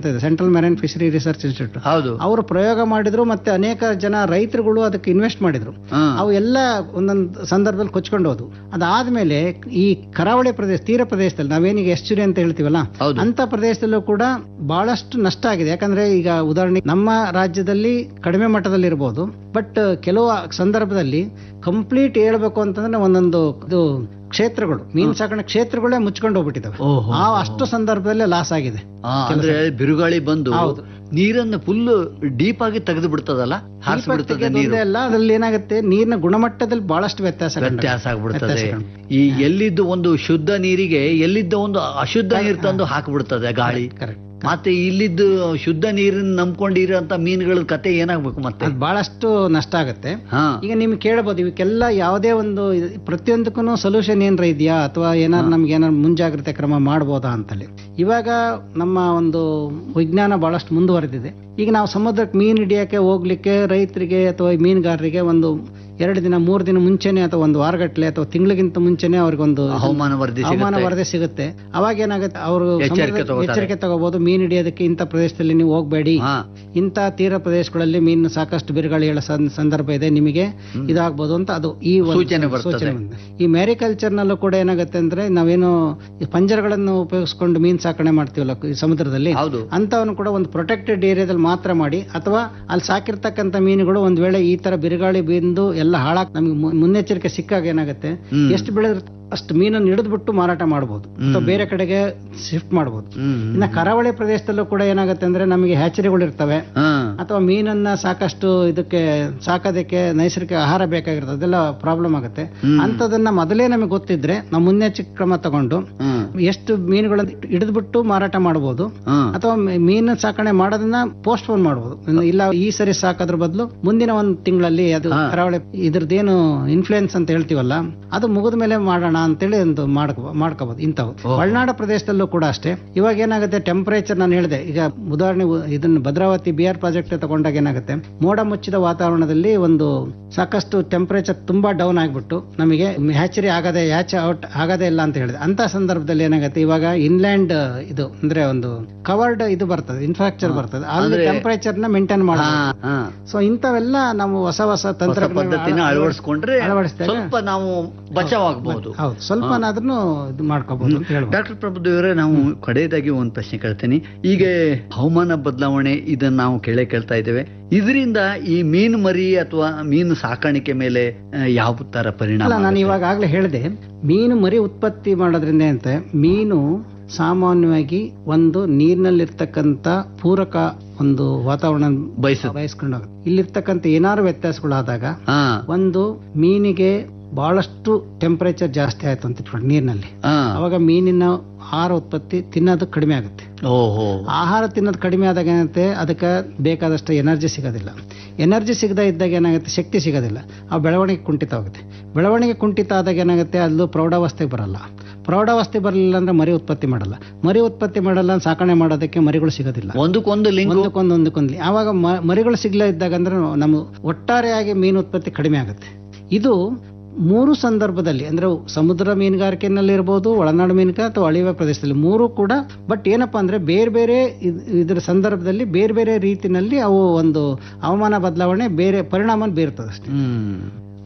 ಇದೆ central marine fishery research institute ಹೌದು ಅವರು ಪ್ರಯೋಗ ಮಾಡಿದ್ರು ಮತ್ತೆ ಅನೇಕ ಜನ ರೈತರುಗಳು ಅದಕ್ಕೆ ಇನ್ವೆಸ್ಟ್ ಮಾಡಿದ್ರು ಹಾ. ಅವು ಎಲ್ಲ ಒಂದೊಂದು ಸಂದರ್ಭದಲ್ಲಿ ಕೊಚ್ಕೊಂಡು ಹೋದ್ವು ಅದಾದ್ಮೇಲೆ ಈ ಕರಾವಳಿ ಪ್ರದೇಶ ತೀರ ಪ್ರದೇಶದಲ್ಲಿ ನಾವೇನೀಗ ಎಸ್ಚುರಿ ಅಂತ ಹೇಳ್ತೀವಲ್ಲ ಹೌದು. ಅಂತ ಪ್ರದೇಶದಲ್ಲೂ ಕೂಡ ಬಹಳಷ್ಟು ನಷ್ಟ ಆಗಿದೆ ಯಾಕಂದ್ರೆ ಈಗ ಉದಾಹರಣೆ ನಮ್ಮ ರಾಜ್ಯದಲ್ಲಿ ಕಡಿಮೆ ಮಟ್ಟದಲ್ಲಿ ಇರಬಹುದು ಬಟ್ ಕೆಲವು ಸಂದರ್ಭದಲ್ಲಿ ಕಂಪ್ಲೀಟ್ ಹೇಳ್ಬೇಕು ಅಂತಂದ್ರೆ ಒಂದೊಂದು ಇದು ಕ್ಷೇತ್ರಗಳು ಮೀನು ಸಾಕಣೆ ಕ್ಷೇತ್ರಗಳೇ ಮುಚ್ಕೊಂಡು ಹೋಗ್ಬಿಟ್ಟಿದಾವೆ ಓಹೋ. ಆ ಅಷ್ಟು ಸಂದರ್ಭದಲ್ಲಿ ಲಾಸ್ ಆಗಿದೆ ಆ, ಅಂದ್ರೆ ಬಿರುಗಾಳಿ ಬಂದು ಹೌದು. ನೀರನ್ನು ಫುಲ್ ಡೀಪ್ ಆಗಿ ತೆಗೆದು ಬಿಡ್ತದಲ್ಲ ಹಾರಿಸ್ಬಿಡ್ತದೆ ದೀಪಕ್ಕೆ ನೀರು ತೊಂದ್ರೆ ಅಲ್ಲ ಅದ್ರಲ್ಲಿ ಏನಾಗುತ್ತೆ ನೀರಿನ ಗುಣಮಟ್ಟದಲ್ಲಿ ಬಹಳಷ್ಟು ವ್ಯತ್ಯಾಸ ಕಂಡು- ವ್ಯತ್ಯಾಸ ಆಗ್ಬಿಡ್ತದೆ ವ್ಯತ್ಯಾಸ ಕಂಡು. ಈ ಎಲ್ಲಿದ್ದು ಒಂದು ಶುದ್ಧ ನೀರಿಗೆ ಎಲ್ಲಿದ್ದ ಒಂದು ಅಶುದ್ಧ ನೀರು ತಂದು ಹಾಕ್ಬಿಡ್ತದೆ ಗಾಳಿ Correct. ಮತ್ತೆ ಇಲ್ಲಿದ್ದು ಶುದ್ಧ ನೀರನ್ನ ನಂಬ್ಕೊಂಡಿರೋಂತ ಮೀನುಗಳ ಕತೆ ಏನಾಗ್ಬೇಕು ಮತ್ತೆ ಅದು ಬಹಳಷ್ಟು ನಷ್ಟ ಆಗುತ್ತೆ ಹಾ ಈಗ ನಿಮ್ಗೆ ಕೇಳ್ಬೋದು ಇವಕ್ಕೆಲ್ಲ ಯಾವುದೇ ಒಂದು ಇದು- ಪ್ರತಿಯೊಂದಕ್ಕೂ ಸೊಲ್ಯೂಷನ್ ಏನಾರ ಇದೆಯಾ ಅಥವಾ ಏನಾರು ನಮ್ಗೆ ಏನಾರು ಮುಂಜಾಗ್ರತೆ ಕ್ರಮ ಮಾಡ್ಬೋದಾ ಅಂತಲ್ಲಿ ಇವಾಗ ನಮ್ಮ ಒಂದು ವಿಜ್ಞಾನ ಬಹಳಷ್ಟು ಮುಂದುವರೆದಿದೆ ಈಗ ನಾವು ಸಮುದ್ರಕ್ಕೆ ಮೀನು ಹಿಡಿಯಕ್ಕೆ ಹೋಗ್ಲಿಕ್ಕೆ ರೈತರಿಗೆ ಅಥವಾ ಈ ಮೀನುಗಾರರಿಗೆ ಒಂದು ಎರಡು ದಿನ ಮೂರು ದಿನ ಮುಂಚೆನೆ ಅಥವಾ ಒಂದು ವಾರಗಟ್ಟಲೆ ಅಥವಾ ತಿಂಗಳಿಗಿಂತ ಮುಂಚೆನೆ ಅವ್ರಿಗೊಂದು ಹವಾಮಾನ ವರದಿ ಹವಾಮಾನ ಸಿಗುತ್ತೆ. ವರದಿ ಸಿಗುತ್ತೆ ಅವಾಗ ಏನಾಗುತ್ತೆ ಅವರು ಎಚ್ಚರಿಕೆ ತಗೋತಾರೆ. ಎಚ್ಚರಿಕೆ ತಗೋಬಹುದು ಮೀನು ಹಿಡಿಯೋದಕ್ಕೆ ಇಂಥ ಪ್ರದೇಶದಲ್ಲಿ ನೀವು ಹೋಗಬೇಡಿ ಹಾ ಇಂಥ ತೀರ ಪ್ರದೇಶಗಳಲ್ಲಿ ಮೀನು ಸಾಕಷ್ಟು ಬಿರುಗಾಳಿ ಹೇಳೋ ಸಂ- ಸಂದರ್ಭ ಇದೆ ನಿಮಗೆ ಇದಾಗಬಹುದು ಅಂತ ಅದು ಈ ಒಂದು ಸೂಚನೆ ಬರ್ತದೆ. ಸೂಚನೆ ಬಂದಿದೆ. ಈ ಮ್ಯಾರಿಕಲ್ಚರ್ ನಲ್ಲೂ ಕೂಡ ಏನಾಗುತ್ತೆ ಅಂದ್ರೆ ನಾವೇನು ಈ ಪಂಜರಗಳನ್ನು ಉಪಯೋಗಿಸ್ಕೊಂಡು ಮೀನು ಸಾಕಣೆ ಮಾಡ್ತೀವಲ್ಲ ಈ ಸಮುದ್ರದಲ್ಲಿ ಹೌದು ಅಂತವನ್ನು ಕೂಡ ಒಂದು ಪ್ರೊಟೆಕ್ಟೆಡ್ ಏರಿಯಾದಲ್ಲಿ ಮಾತ್ರ ಮಾಡಿ ಅಥವಾ ಅಲ್ಲಿ ಸಾಕಿರ್ತಕ್ಕಂಥ ಮೀನುಗಳು ಒಂದ್ ವೇಳೆ ಈ ತರ ಬಿರುಗಾಳಿ ಬಿಂದು ಎಲ್ಲ ಹಾಳಾಗ್ ನಮಗೆ ಮು- ಮುನ್ನೆಚ್ಚರಿಕೆ ಸಿಕ್ಕಾಗ ಏನಾಗುತ್ತೆ ಹ್ಮ್. ಎಷ್ಟು ಬೆಳೆದಿರುತ್ತೆ ಅಷ್ಟು ಮೀನನ್ನು ಹಿಡಿದ್ಬಿಟ್ಟು ಮಾರಾಟ ಮಾಡಬಹುದು ಅಥವಾ ಬೇರೆ ಕಡೆಗೆ ಶಿಫ್ಟ್ ಮಾಡಬಹುದು ಹ್ಮ್ ಇನ್ನ ಕರಾವಳಿ ಪ್ರದೇಶದಲ್ಲೂ ಕೂಡ ಏನಾಗುತ್ತೆ ಅಂದ್ರೆ ನಮಗೆ ಹ್ಯಾಚರಿಗಳು ಇರ್ತವೆ ಹಾ ಅಥವಾ ಮೀನನ್ನ ಸಾಕಷ್ಟು ಇದಕ್ಕೆ ಸಾಕೋದಕ್ಕೆ ನೈಸರ್ಗಿಕ ಆಹಾರ ಬೇಕಾಗಿರ್ತದೆ ಅದೆಲ್ಲ ಪ್ರಾಬ್ಲಮ್ ಆಗುತ್ತೆ ಅಂತದನ್ನ ಮೊದಲೇ ನಮಗೆ ಗೊತ್ತಿದ್ರೆ ನಾವು ಮುನ್ನೆಚ್ಚರಿಕೆ ಕ್ರಮ ತಗೊಂಡು ಹ್ಮ್ ಎಷ್ಟು ಮೀನುಗಳನ್ನು ಹಿಡಿದ್ಬಿಟ್ಟು ಮಾರಾಟ ಮಾಡಬಹುದು ಹ್ಮ್ ಅಥವಾ ಮೀ- ಮೀನು ಸಾಕಣೆ ಮಾಡೋದನ್ನ ಪೋಸ್ಟ್ಪೋನ್ ಮಾಡಬಹುದು ಇನ್ನು ಇಲ್ಲ ಈ ಸರಿ ಸಾಕೋದ್ರ ಬದಲು ಮುಂದಿನ ಒಂದು ತಿಂಗಳಲ್ಲಿ ಅದು ಹಾ. ಕರಾವಳಿ ಇದ್ರದ್ದೇನು ಇನ್ಫ್ಲೂಯೆನ್ಸ್ ಅಂತ ಹೇಳ್ತೀವಲ್ಲ ಅದು ಮುಗಿದ ಮೇಲೆ ಮಾಡೋಣ ಅಂತೇಳಿ ಒಂದು ಮಾಡ್ಕೊ ಮಾಡ್ಕೋಬಹುದು ಇಂಥವು ಒಳನಾಡ ಪ್ರದೇಶದಲ್ಲೂ ಕೂಡ ಅಷ್ಟೇ ಇವಾಗ ಏನಾಗುತ್ತೆ ಟೆಂಪರೇಚರ್ ನಾನು ಹೇಳಿದೆ ಈಗ ಉದಾಹರಣೆ ಉ- ಇದನ್ನ ಭದ್ರಾವತಿ ಬಿ ಆರ್ ಪ್ರಾಜೆಕ್ಟ್ ತಗೊಂಡಾಗ ಏನಾಗುತ್ತೆ ಮೋಡ ಮುಚ್ಚಿದ ವಾತಾವರಣದಲ್ಲಿ ಒಂದು ಸಾಕಷ್ಟು ಟೆಂಪರೇಚರ್ ತುಂಬಾ ಡೌನ್ ಆಗ್ಬಿಟ್ಟು ನಮಗೆ ಹ್ಯಾಚರಿ ಆಗದೆ ಹ್ಯಾಚ್ ಔಟ್ ಆಗದೇ ಇಲ್ಲ ಅಂತ ಹೇಳಿದೆ ಅಂತ ಸಂದರ್ಭದಲ್ಲಿ ಏನಾಗುತ್ತೆ ಇವಾಗ ಇನ್ಲ್ಯಾಂಡ್ ಇದು ಅಂದ್ರೆ ಒಂದು ಕವರ್ಡ್ ಇದು ಬರ್ತದೆ ಇನ್ಫ್ರಾಸ್ಟ್ರಕ್ಚರ್ ಬರ್ತದೆ ಅಲ್ಲಿ ಅಂದ್ರೆ- ಟೆಂಪರೇಚರ್ ನ ಮೇಂಟೈನ್ ಹಾ ಮಾಡಬಹುದು ಹಾ ಸೊ ಇಂಥವೆಲ್ಲ ನಾವು ಹೊಸ ಹೊಸ ಹೊಸ ತಂತ್ರಜ್ಞಾನ ಪದ್ಧತಿನ ಅಳವಡಿಸ್ಕೊಂಡ್ರೆ ಅಳವಡಿಸಿದಾಗ ಸ್ವಲ್ಪ ನಾವು ಬಚಾವಾಗಬಹುದು ಹೌದು ಸ್ವಲ್ಪನಾದ್ರೂ ಇದು ಮಾಡ್ಕೋಬಹುದು ಅಂತ ಹೇಳ್ಬೋದು ಡಾಕ್ಟರ್ ಪ್ರಭುದೇವರೇ ನಾವು ಕಡೆಯದಾಗಿ ಒಂದು ಪ್ರಶ್ನೆ ಕೇಳ್ತೀನಿ ಈಗ ಹವಾಮಾನ ಬದಲಾವಣೆ ಇದನ್ನ ನಾವು ಕೇಳೇ ಕೇಳ್ತಾ ಇದ್ದೇವೆ ಇದರಿಂದ ಈ ಮೀನು ಮರಿ ಅಥವಾ ಮೀನು ಸಾಕಾಣಿಕೆ ಮೇಲೆ ಆ, ಯಾವ ತರ ಪರಿಣಾಮ ಅಲ್ಲ ನಾನು ಆಗುತ್ತೆ? ಇವಾಗ ಆಗ್ಲೇ ಹೇಳಿದೆ ಮೀನು ಮರಿ ಉತ್ಪತ್ತಿ ಮಾಡೋದ್ರಿಂದ ಅಂತ ಮೀನು ಸಾಮಾನ್ಯವಾಗಿ ಒಂದು ನೀರಿನಲ್ಲಿರ್ತಕ್ಕಂಥ ಪೂರಕ ಒಂದು ವಾತಾವರಣ ಬಯಸುತ್ತೆ. ಬಯಸ್ಕೊಂಡು ಹೋಗುತ್ತೆ ಇಲ್ಲಿರ್ತಕ್ಕಂಥ ಏನಾದ್ರು ವ್ಯತ್ಯಾಸಗಳಾದಾಗ ಹಾ ಒಂದು ಮೀನಿಗೆ ಬಹಳಷ್ಟು ಟೆಂಪರೇಚರ್ ಜಾಸ್ತಿ ಆಯ್ತು ಅಂತ ಇಟ್ಕೊಂಡು ನೀರಿನಲ್ಲಿ ಹಾ ಅವಾಗ ಮೀನಿನ ಆಹಾರ ಉತ್ಪತ್ತಿ ತಿನ್ನೋದು ಕಡಿಮೆ ಆಗುತ್ತೆ ಓಹೋ ಆಹಾರ ತಿನ್ನೋದು ಕಡಿಮೆ ಆದಾಗ ಏನಾಗುತ್ತೆ ಅದಕ್ಕೆ ಬೇಕಾದಷ್ಟು ಎನರ್ಜಿ ಸಿಗೋದಿಲ್ಲ ಎನರ್ಜಿ ಸಿಗದೇ ಇದ್ದಾಗ ಏನಾಗುತ್ತೆ ಶಕ್ತಿ ಸಿಗೋದಿಲ್ಲ ಆ ಬೆಳವಣಿಗೆ ಕುಂಠಿತ ಆಗುತ್ತೆ ಬೆಳವಣಿಗೆ ಕುಂಠಿತ ಆದಾಗ ಏನಾಗುತ್ತೆ ಅದು ಪ್ರೌಢಾವಸ್ಥೆಗೆ ಬರಲ್ಲ ಪ್ರೌಢಾವಸ್ಥೆ ಬರಲಿಲ್ಲ ಅಂದ್ರೆ ಮರಿ ಉತ್ಪತ್ತಿ ಮಾಡಲ್ಲ ಮರಿ ಉತ್ಪತ್ತಿ ಮಾಡಲ್ಲ ಅಂದ್ರೆ ಸಾಕಣೆ ಮಾಡೋದಕ್ಕೆ ಮರಿಗಳು ಸಿಗೋದಿಲ್ಲ ಒಂದಕ್ಕೊಂದು ಲಿಂಕ್ ಒಂದಕ್ಕೊಂದು ಒಂದಕ್ಕೊಂದು ಆವಾಗ ಮ- ಮರಿಗಳು ಸಿಗ್ಲೇ ಇದ್ದಾಗ ಅಂದ್ರೆ ನಮ್ಮ ಒಟ್ಟಾರೆಯಾಗಿ ಮೀನು ಉತ್ಪತ್ತಿ ಕಡಿಮೆ ಆಗುತ್ತೆ ಇದು ಮೂರು ಸಂದರ್ಭದಲ್ಲಿ ಅಂದ್ರೆ ಸಮುದ್ರ ಮೀನುಗಾರಿಕೆನಲ್ಲಿ ಇರ್ಬೋದು ಒಳನಾಡು ಮೀನುಗಾರಿಕೆ ಅಥವಾ ಅಳಿವೆ ಪ್ರದೇಶದಲ್ಲಿ ಮೂರು ಕೂಡ ಬಟ್ ಏನಪ್ಪಾ ಅಂದ್ರೆ ಬೇರೆ ಬೇರೆ ಇದ್- ಇದ್ರ ಸಂದರ್ಭದಲ್ಲಿ ಬೇರೆ ಬೇರೆ ರೀತಿನಲ್ಲಿ ಅವು ಒಂದು ಹವಾಮಾನ ಬದಲಾವಣೆ ಬೇರೆ ಪರಿಣಾಮ ಬೀರ್ತದೆ ಅಷ್ಟೇ ಹ್ಮ್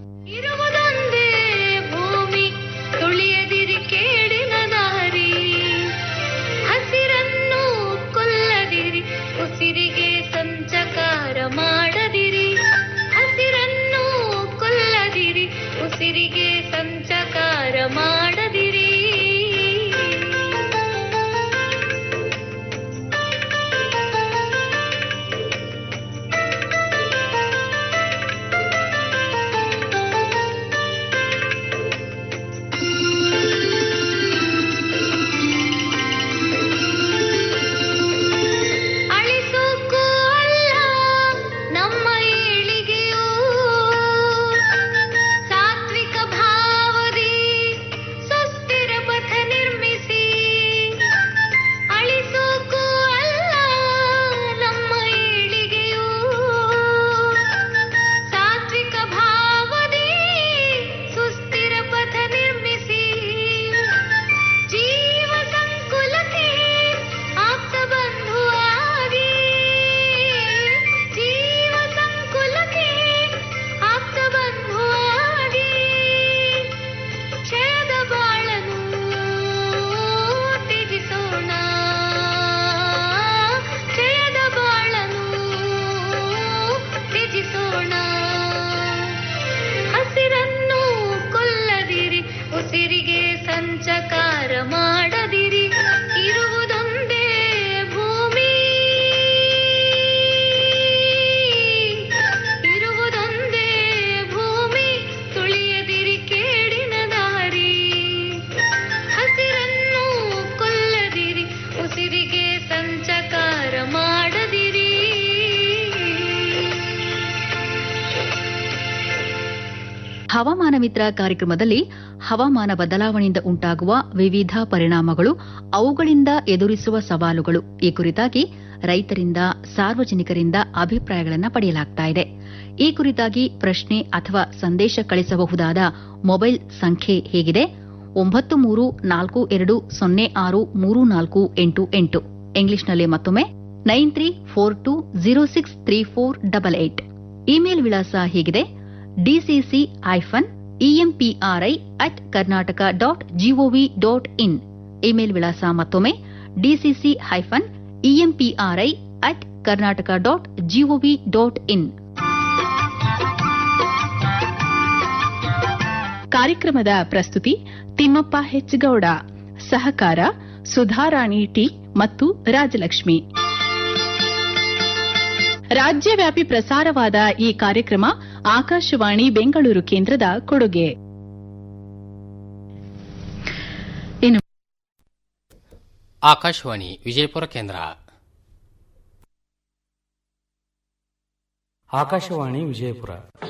ಇರುವುದೊಂದೇ ಭೂಮಿ ತುಳಿಯದಿರಿ ಕೇಡಿನ ದಾರಿ ಹಸಿರನ್ನು ಕೊಲ್ಲದಿರಿ ಉಸಿರಿಗೆ ಸಂಚಕಾರ ಮಾಡದಿರಿ ಹಸಿರನ್ನು ಕೊಲ್ಲದಿರಿ ಉಸಿರಿಗೆ ಸಂಚಕಾರ ಮಾಡದಿರಿ ಹವಾಮಾನ ಮಿತ್ರ ಕಾರ್ಯಕ್ರಮದಲ್ಲಿ ಹವಾಮಾನ ಬದಲಾವಣೆಯಿಂದ ಉಂಟಾಗುವ ವಿವಿಧ ಪರಿಣಾಮಗಳು ಅವುಗಳಿಂದ ಎದುರಿಸುವ ಸವಾಲುಗಳು ಈ ಕುರಿತಾಗಿ ರೈತರಿಂದ ಸಾರ್ವಜನಿಕರಿಂದ ಅಭಿಪ್ರಾಯಗಳನ್ನು ಪಡೆಯಲಾಗ್ತಾ ಇದೆ ಈ ಕುರಿತಾಗಿ ಪ್ರಶ್ನೆ ಅಥವಾ ಸಂದೇಶ ಕಳಿಸಬಹುದಾದ ಮೊಬೈಲ್ ಸಂಖ್ಯೆ ಹೇಗಿದೆ ಒಂಬತ್ತು ಮೂರು ನಾಲ್ಕು ಎರಡು ಸೊನ್ನೆ ಆರು ಮೂರು ನಾಲ್ಕು ಎಂಟು ಎಂಟು ಇಂಗ್ಲಿಷ್ನಲ್ಲಿ ಮತ್ತೊಮ್ಮೆ nine three four two zero six three four double eight email ವಿಳಾಸ ಹೀಗಿದೆ DCC hyphen EMPRI at Karnataka dot GOV dot in email ವಿಳಾಸ ಮತ್ತೊಮ್ಮೆ DCC hyphen EMPRI at Karnataka dot GOV dot in ಕಾರ್ಯಕ್ರಮದ ಪ್ರಸ್ತುತಿ ತಿಮ್ಮಪ್ಪ ಹೆಚ್ಗೌಡ ಸಹಕಾರ ಸುಧಾರಾಣಿ ಟಿ ಮತ್ತು ರಾಜಲಕ್ಷ್ಮಿ ರಾಜ್ಯವ್ಯಾಪಿ ಪ್ರಸಾರವಾದ ಈ ಕಾರ್ಯಕ್ರಮ ಆಕಾಶವಾಣಿ ಬೆಂಗಳೂರು ಕೇಂದ್ರದ ಕೊಡುಗೆ ಇನ್ನು ಆಕಾಶವಾಣಿ ವಿಜಯಪುರ ಕೇಂದ್ರ ಆಕಾಶವಾಣಿ ವಿಜಯಪುರ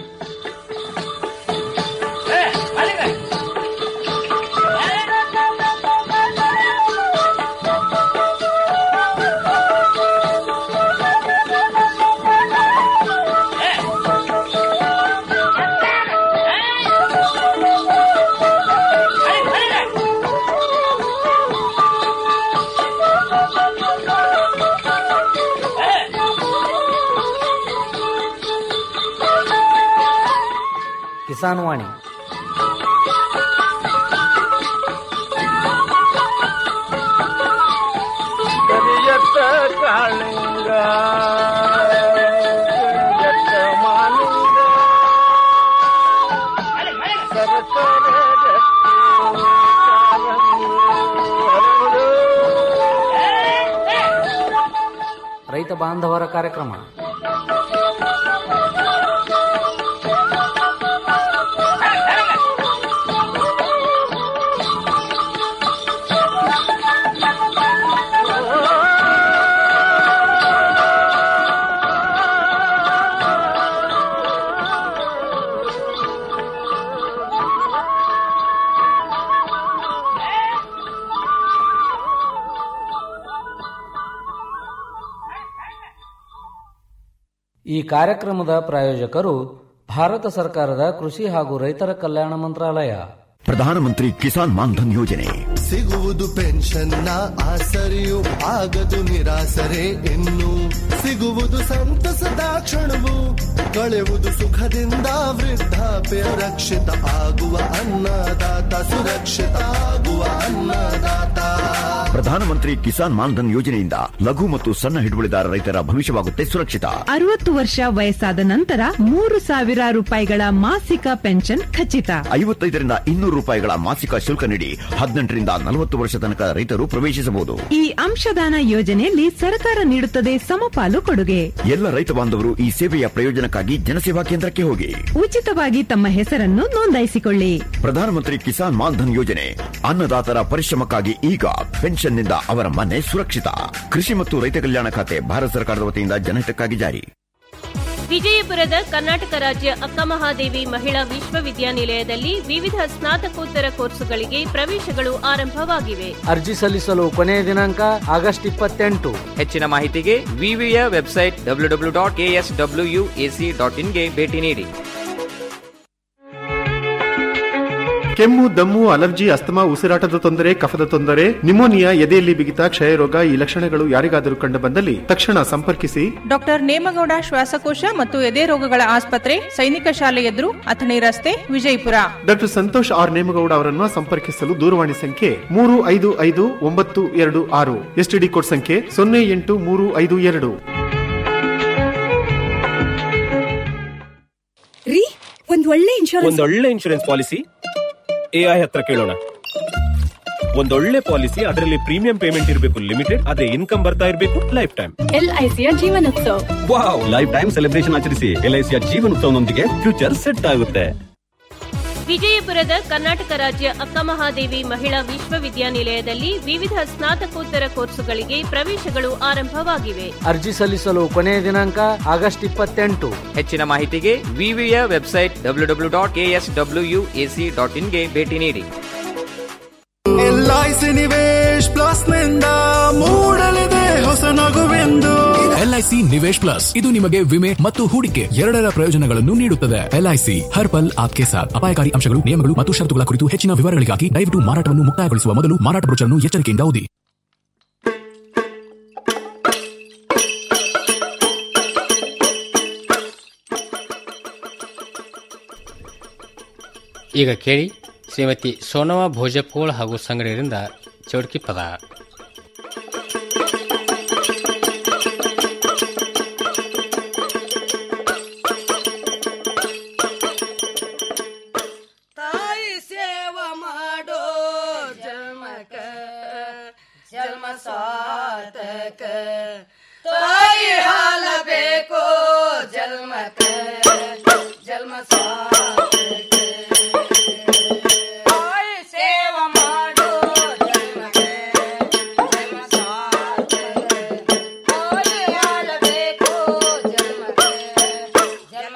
ಕಿಸಾನ್ ವಾಣಿ ಕರಿಯತ್ತ ಕಾಳಿಂಗ ಕರಿಯತ್ತ ಮಾಲಿಂಗ ಸರಸರ ರಕ್ತಿ ಕಾಲಂಗಿ ಹರಡು. ರೈತ ಬಾಂಧವರ ಕಾರ್ಯಕ್ರಮ ಈ ಕಾರ್ಯಕ್ರಮದ ಪ್ರಾಯೋಜಕರು ಭಾರತ ಸರ್ಕಾರದ ಕೃಷಿ ಹಾಗೂ ರೈತರ ಕಲ್ಯಾಣ ಮಂತ್ರಾಲಯ ಪ್ರಧಾನಮಂತ್ರಿ ಕಿಸಾನ್ ಮಾನ್ಧನ್ ಯೋಜನೆ ಸಿಗುವುದು ಪೆನ್ಷನ್ನ ಆಸರೆಯು ಆಗದು ನಿರಾಸರೆ ಇನ್ನು ಸಿಗುವುದು ಸಂತಸದ ಕ್ಷಣವು ಕಳೆಯುವುದು ಸುಖದಿಂದ ವೃದ್ಧಾಪ್ಯ ರಕ್ಷಿತ ಆಗುವ ಅನ್ನದಾತ ಸುರಕ್ಷಿತ ಆಗುವ ಅನ್ನದಾತ ಪ್ರಧಾನಮಂತ್ರಿ ಕಿಸಾನ್ ಮಾನ್ಧನ್ ಯೋಜನೆಯಿಂದ ಲಘು ಮತ್ತು ಸಣ್ಣ ಹಿಡುವಳಿದಾರ ರೈತರ ಭವಿಷ್ಯವಾಗುತ್ತೆ ಸುರಕ್ಷಿತ ಅರವತ್ತು ವರ್ಷ ವಯಸ್ಸಾದ ನಂತರ ಮೂರು ಸಾವಿರ ರೂಪಾಯಿಗಳ ಮಾಸಿಕ ಪೆನ್ಷನ್ ಖಚಿತ ಐವತ್ತೈದರಿಂದ ಇನ್ನೂರು ರೂಪಾಯಿಗಳ ಮಾಸಿಕ ಶುಲ್ಕ ನೀಡಿ ಹದಿನೆಂಟರಿಂದ ನಲವತ್ತು ವರ್ಷ ತನಕ ರೈತರು ಪ್ರವೇಶಿಸಬಹುದು ಈ ಅಂಶದಾನ ಯೋಜನೆಯಲ್ಲಿ ಸರ್ಕಾರ ನೀಡುತ್ತದೆ ಸಮಪಾಲು ಕೊಡುಗೆ ಎಲ್ಲ ರೈತ ಬಾಂಧವರು ಈ ಸೇವೆಯ ಪ್ರಯೋಜನಕ್ಕಾಗಿ ಜನಸೇವಾ ಕೇಂದ್ರಕ್ಕೆ ಹೋಗಿ ಉಚಿತವಾಗಿ ತಮ್ಮ ಹೆಸರನ್ನು ನೋಂದಾಯಿಸಿಕೊಳ್ಳಿ ಪ್ರಧಾನಮಂತ್ರಿ ಕಿಸಾನ್ ಮಾನ್ಧನ್ ಯೋಜನೆ ಅನ್ನದಾತರ ಪರಿಶ್ರಮಕ್ಕಾಗಿ ಈಗ ಪೆನ್ಷನ್ನಿಂದ ಅವರ ಮನೆ ಸುರಕ್ಷಿತ ಕೃಷಿ ಮತ್ತು ರೈತ ಕಲ್ಯಾಣ ಖಾತೆ ಭಾರತ ಸರ್ಕಾರದ ವತಿಯಿಂದ ಜನಹಿತಕ್ಕಾಗಿ ಜಾರಿ ವಿಜಯಪುರದ ಕರ್ನಾಟಕ ರಾಜ್ಯ ಅಕ್ಕಮಹಾದೇವಿ ಮಹಿಳಾ ವಿಶ್ವವಿದ್ಯಾನಿಲಯದಲ್ಲಿ ವಿವಿಧ ಸ್ನಾತಕೋತ್ತರ ಕೋರ್ಸುಗಳಿಗೆ ಪ್ರವೇಶಗಳು ಆರಂಭವಾಗಿವೆ ಅರ್ಜಿ ಸಲ್ಲಿಸಲು ಕೊನೆಯ ದಿನಾಂಕ ಆಗಸ್ಟ್ ಇಪ್ಪತ್ತೆಂಟು ಹೆಚ್ಚಿನ ಮಾಹಿತಿಗೆ ವಿವಿಯ website W W dot S W AC dot ಇನ್ಗೆ ಭೇಟಿ ನೀಡಿ ಕೆಮ್ಮು ದಮ್ಮು ಅಲರ್ಜಿ ಅಸ್ತಮಾ ಉಸಿರಾಟದ ತೊಂದರೆ ಕಫದ ತೊಂದರೆ ನಿಮೋನಿಯಾ ಎದೆಯಲ್ಲಿ ಬಿಗಿತ ಕ್ಷಯರೋಗ ಈ ಲಕ್ಷಣಗಳು ಯಾರಿಗಾದರೂ ಕಂಡು ಬಂದಲ್ಲಿ ತಕ್ಷಣ ಸಂಪರ್ಕಿಸಿ ಡಾಕ್ಟರ್ ನೇಮಗೌಡ ಶ್ವಾಸಕೋಶ ಮತ್ತು ಎದೆ ರೋಗಗಳ ಆಸ್ಪತ್ರೆ ಸೈನಿಕ ಶಾಲೆ ಎದುರು ಅಥಣಿ ರಸ್ತೆ ವಿಜಯಪುರ ಡಾಕ್ಟರ್ ಸಂತೋಷ್ ಆರ್ ನೇಮಗೌಡ ಅವರನ್ನು ಸಂಪರ್ಕಿಸಲು ದೂರವಾಣಿ ಸಂಖ್ಯೆ ಮೂರು ಐದು ಐದು ಒಂಬತ್ತು ಎರಡು ಆರು ಎಸ್ಟಿಡಿ ಕೋಡ್ ಸಂಖ್ಯೆ ಸೊನ್ನೆ ಎಂಟು ಮೂರು ಐದು ಎರಡು ರೀ ಒಂದ್ ಒಳ್ಳೆ ಇನ್ಶೂರೆನ್ಸ್ ಒಂದೊಳ್ಳೆ ಇನ್ಶೂರೆನ್ಸ್ ಪಾಲಿಸಿ ಎಐ ಹತ್ರ ಕೇಳೋಣ ಒಂದೊಳ್ಳೆ ಪಾಲಿಸಿ ಅದರಲ್ಲಿ ಪ್ರೀಮಿಯಂ ಪೇಮೆಂಟ್ ಇರಬೇಕು ಲಿಮಿಟೆಡ್ ಅದೇ ಇನ್ಕಮ್ ಬರ್ತಾ ಇರಬೇಕು ಲೈಫ್ ಟೈಮ್ ಎಲ್ಐಸಿಯ Jeevan Utsav wow life time celebration ಆಚರಿಸಿ ಎಲ್ಐಸಿಯ ಜೀವನೋತ್ಸವನೊಂದಿಗೆ ಫ್ಯೂಚರ್ ಸೆಟ್ ಆಗುತ್ತೆ ವಿಜಯಪುರದ ಕರ್ನಾಟಕ ರಾಜ್ಯ ಅಕ್ಕಮಹಾದೇವಿ ಮಹಿಳಾ ವಿಶ್ವವಿದ್ಯಾನಿಲಯದಲ್ಲಿ ವಿವಿಧ ಸ್ನಾತಕೋತ್ತರ ಕೋರ್ಸುಗಳಿಗೆ ಪ್ರವೇಶಗಳು ಆರಂಭವಾಗಿವೆ ಅರ್ಜಿ ಸಲ್ಲಿಸಲು ಕೊನೆಯ ದಿನಾಂಕ ಆಗಸ್ಟ್ ಇಪ್ಪತ್ತೆಂಟು ಹೆಚ್ಚಿನ ಮಾಹಿತಿಗೆ ವಿವಿಯ website W W dot KS W AC dot ಇನ್ಗೆ ಭೇಟಿ ನೀಡಿ ಎಲ್ಐಸಿ ನಿವೇಶ್ ಪ್ಲಸ್ ನಿಂದ ಮೂಡಲಿದೆ ಹೊಸ ನಗುವೆಂದು ಎಲ್ಐಸಿ ನಿವೇಶ್ ಪ್ಲಸ್ ಇದು ನಿಮಗೆ ವಿಮೆ ಮತ್ತು ಹೂಡಿಕೆ ಎರಡರ ಪ್ರಯೋಜನಗಳನ್ನು ನೀಡುತ್ತದೆ ಎಲ್ಐಸಿ ಹರ್ ಪಲ್ ಆಪ್ಕೆ ಸಾಥ್ ಅಪಾಯಕಾರಿ ಅಂಶಗಳು ನಿಯಮಗಳು ಮತ್ತು ಷರತ್ತುಗಳ ಕುರಿತು ಹೆಚ್ಚಿನ ವಿವರಗಳಿಗಾಗಿ ದಯವಿಟ್ಟು ಮಾರಾಟವನ್ನು ಮುಕ್ತಾಯಗೊಳಿಸುವ ಮೊದಲು ಮಾರಾಟ ಬ್ರೋಚರ್ನ್ನು ಎಚ್ಚರಿಕೆಯಿಂದ ಓದಿ ಈಗ ಕೇಳಿ ಶ್ರೀಮತಿ ಸೋನವಾ ಭೋಜಪೋಳ್ ಹಾಗೂ ಸಂಗಡಿಯರಿಂದ ಚೌಡ್ಕಿ ಪದ ತಾಯಿ ಸೇವ ಮಾಡೋ ಜನ್ಮಕ ಜನ್ಮ ಸಾರ್ಥಕ ತಾಯಿ ಹಾಲ ಬೇಕೋ ಜನ್ಮಕ ಜನ್ಮ ಸಾರ್ಥಕ ತಾಯಿ ಸೇವ ಮಾಡೋ ಜನ್ಮಕ ಜನ್ಮ ಸಾರ್ಥಕ ತಾಯಿ ಹಾಲ ಬೇಕೋ ಜನ್ಮಕ ಜನ್ಮ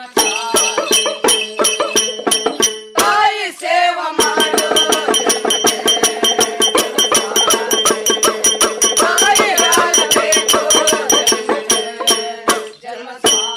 ತಾಯಿ ಸೇವ ಮಾಡೋ ತಾಯಿ ಹಾಲ ಬೇಕೋ ಜನ್ಮ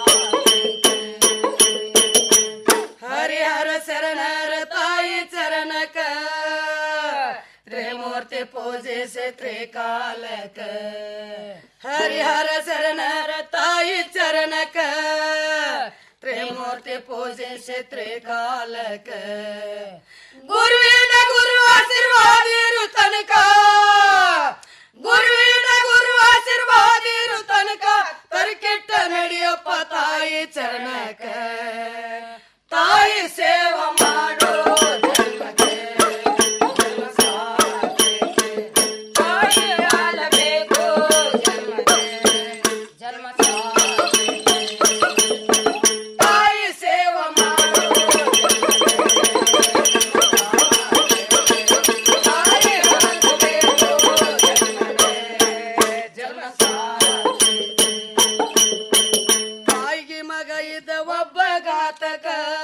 ಹರಿಹರ ಶರಣರ ತಾಯಿ ಚರಣಕ ತ್ರಿಮೂರ್ತಿ ಪೂಜಿಸಿ ತ್ರಿಕಾಲಕ ಹರಿಹರ ಶರಣರ ತಾಯಿ ಚರಣಕ ತ್ರಿಮೂರ್ತಿ ಪೂಜಿಸಿ ತ್ರಿಕಾಲಕ ಗುರುವಿನ ಗುರು ಆಶೀರ್ವಾದಿರು ತನಕ ಗುರುವಿನ ಗುರು ಆಶೀರ್ವಾದಿರು ತನಕ ತರಕೆಟ್ಟ ನಡೆಯಪ್ಪ ತಾಯಿ ಚರಣಕ ತಾಯಿ ಸೇವ ಮಾಡೋ ಜನ್ಮಕ್ಕೆ ಜನ್ಮ ಸಾರ್ಥಕ್ಕೆ. ತಾಯಿ ಆಳಬೇಕು ಜನ್ಮಕ್ಕೆ ಜನ್ಮ ಸಾರ್ಥಕ್ಕೆ. ತಾಯಿ ಸೇವ ಮಾಡೋ ತಾಯಿ ಆಳಬೇಕು ಜನ್ಮಕ್ಕೆ ಜನ್ಮ ಸಾರ್ಥಕ್ಕೆ. ತಾಯಿಗೆ ಮಗ ಇದ್ದ ಒಬ್ಬ ಘಾತಕ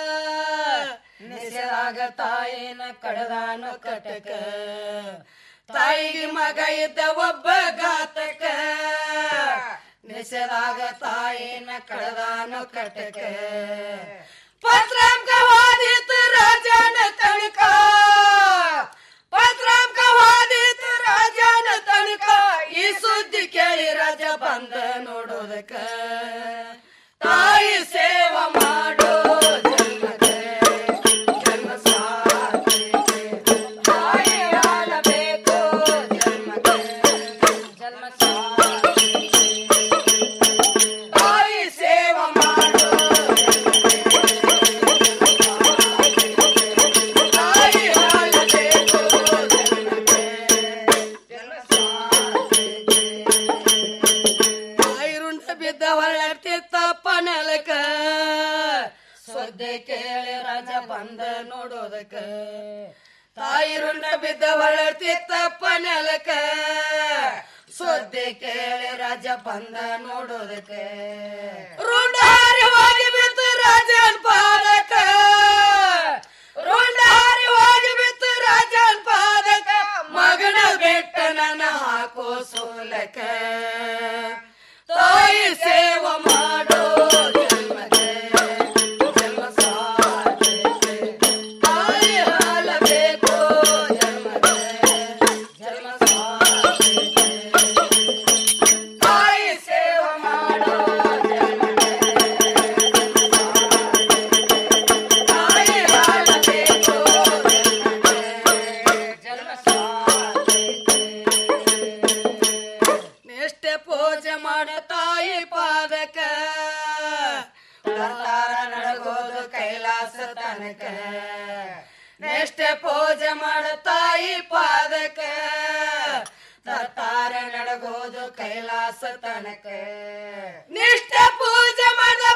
ನಿಸರಾಗ ತಾಯಿನ ಕಡದಾನು ಕಟಕ ತಾಯಿಗೆ ಮಗ ಇದ್ದ ಒಬ್ಬ ಘಾತಕ ನಿಸರಾಗ ತಾಯಿನ ಕಡದಾನು ಕಟಕ ಪತ್ರಾಂಕ ವಾದಿತ ರಾಜನ ತನಕ ಪತ್ರಾಂಕ ವಾದಿತ ರಾಜನ ತನಕ ಈ ಸುದ್ದಿ ಕೇಳಿ ರಾಜ ಬಂದ ನೋಡೋದಕ್ಕ ತಾಯಿ ಸೇವ ಮಾಡೋ ಜನ್ಮಕ್ಕೆ ಜನ್ಮ ಸಾರ್ಥಕ್ಕೆ. ತಾಯಿ ಆಳಬೇಕು ಜನ್ಮಕ್ಕೆ ಜನ್ಮ ಸಾರ್ಥಕ್ಕೆ. ತಾಯಿ ಸೇವ ಮಾಡೋ ತಾಯಿ ಆಳಬೇಕು ಜನ್ಮಕ್ಕೆ ಜನ್ಮ ಸಾರ್ಥಕ್ಕೆ. ತಾಯಿರುಂಡ ಬಿದ್ದ ಹೊರಡ್ತಿತ್ತಪ್ಪ ನೆಲಕ ಸದ್ದೆ ಕೇಳಿ ರಾಜ ಬಂದ ನೋಡೋದಕ್ಕ ತಾಯಿರುಂಡ ಬಿದ್ದ ಹೊರಡ್ತಿತ್ತಪ್ಪ ನೆಲಕ ಸದ್ದೆ ಕೇಳಿ ರಾಜ ಬಂದ ನೋಡೋದಕ್ಕ ರುಂಡಾರಿ ಹೋಗಿ ಬಿತ್ತು ರಾಜನ್ ಪಾದಕ ರುಂಡಾರಿ ಹೋಗಿ ಬಿತ್ತು ರಾಜನ್ ಪಾದಕ ಮಗನ ಬೆಟ್ಟ ನನ್ನ ಹಾಕೋ ಸೋಲಕ ತಾಯಿ ಸೇವ ಮಾಡೋ ಜನ್ಮಕ್ಕೆ ಜನ್ಮ ಸಾರ್ಥಕ್ಕೆ. ತಾಯಿ ಹಾಲ ಬೇಕೋ ಜನ್ಮಕ್ಕೆ ಜನ್ಮ ಸಾರ್ಥಕ್ಕೆ. ತಾಯಿ ಸೇವ ಮಾಡೋ ಜನ್ಮಕ್ಕೆ ತಾಯಿ ಹಾಲ ಬೇಕೋ ಜನ್ಮ ಸಾರ್ಥಕ್ಕೆ. ನಿಷ್ಠೆ ಪೂಜೆ ಮಾಡ ತಾಯಿ ಪಾದಕ ಬರ್ತಾರ ನಡಗೋದು ಕೈಲಾಸ ತನಕ ನಿಷ್ಠೆ ಪೂಜೆ ಮಾಡ ತಾಯಿ ಪಾದಕ ತರ್ತಾರ ನಡಗೋದು ಕೈಲಾಸ ತನಕ ನಿಷ್ಠೆ ಪೂಜೆ ಮಾಡ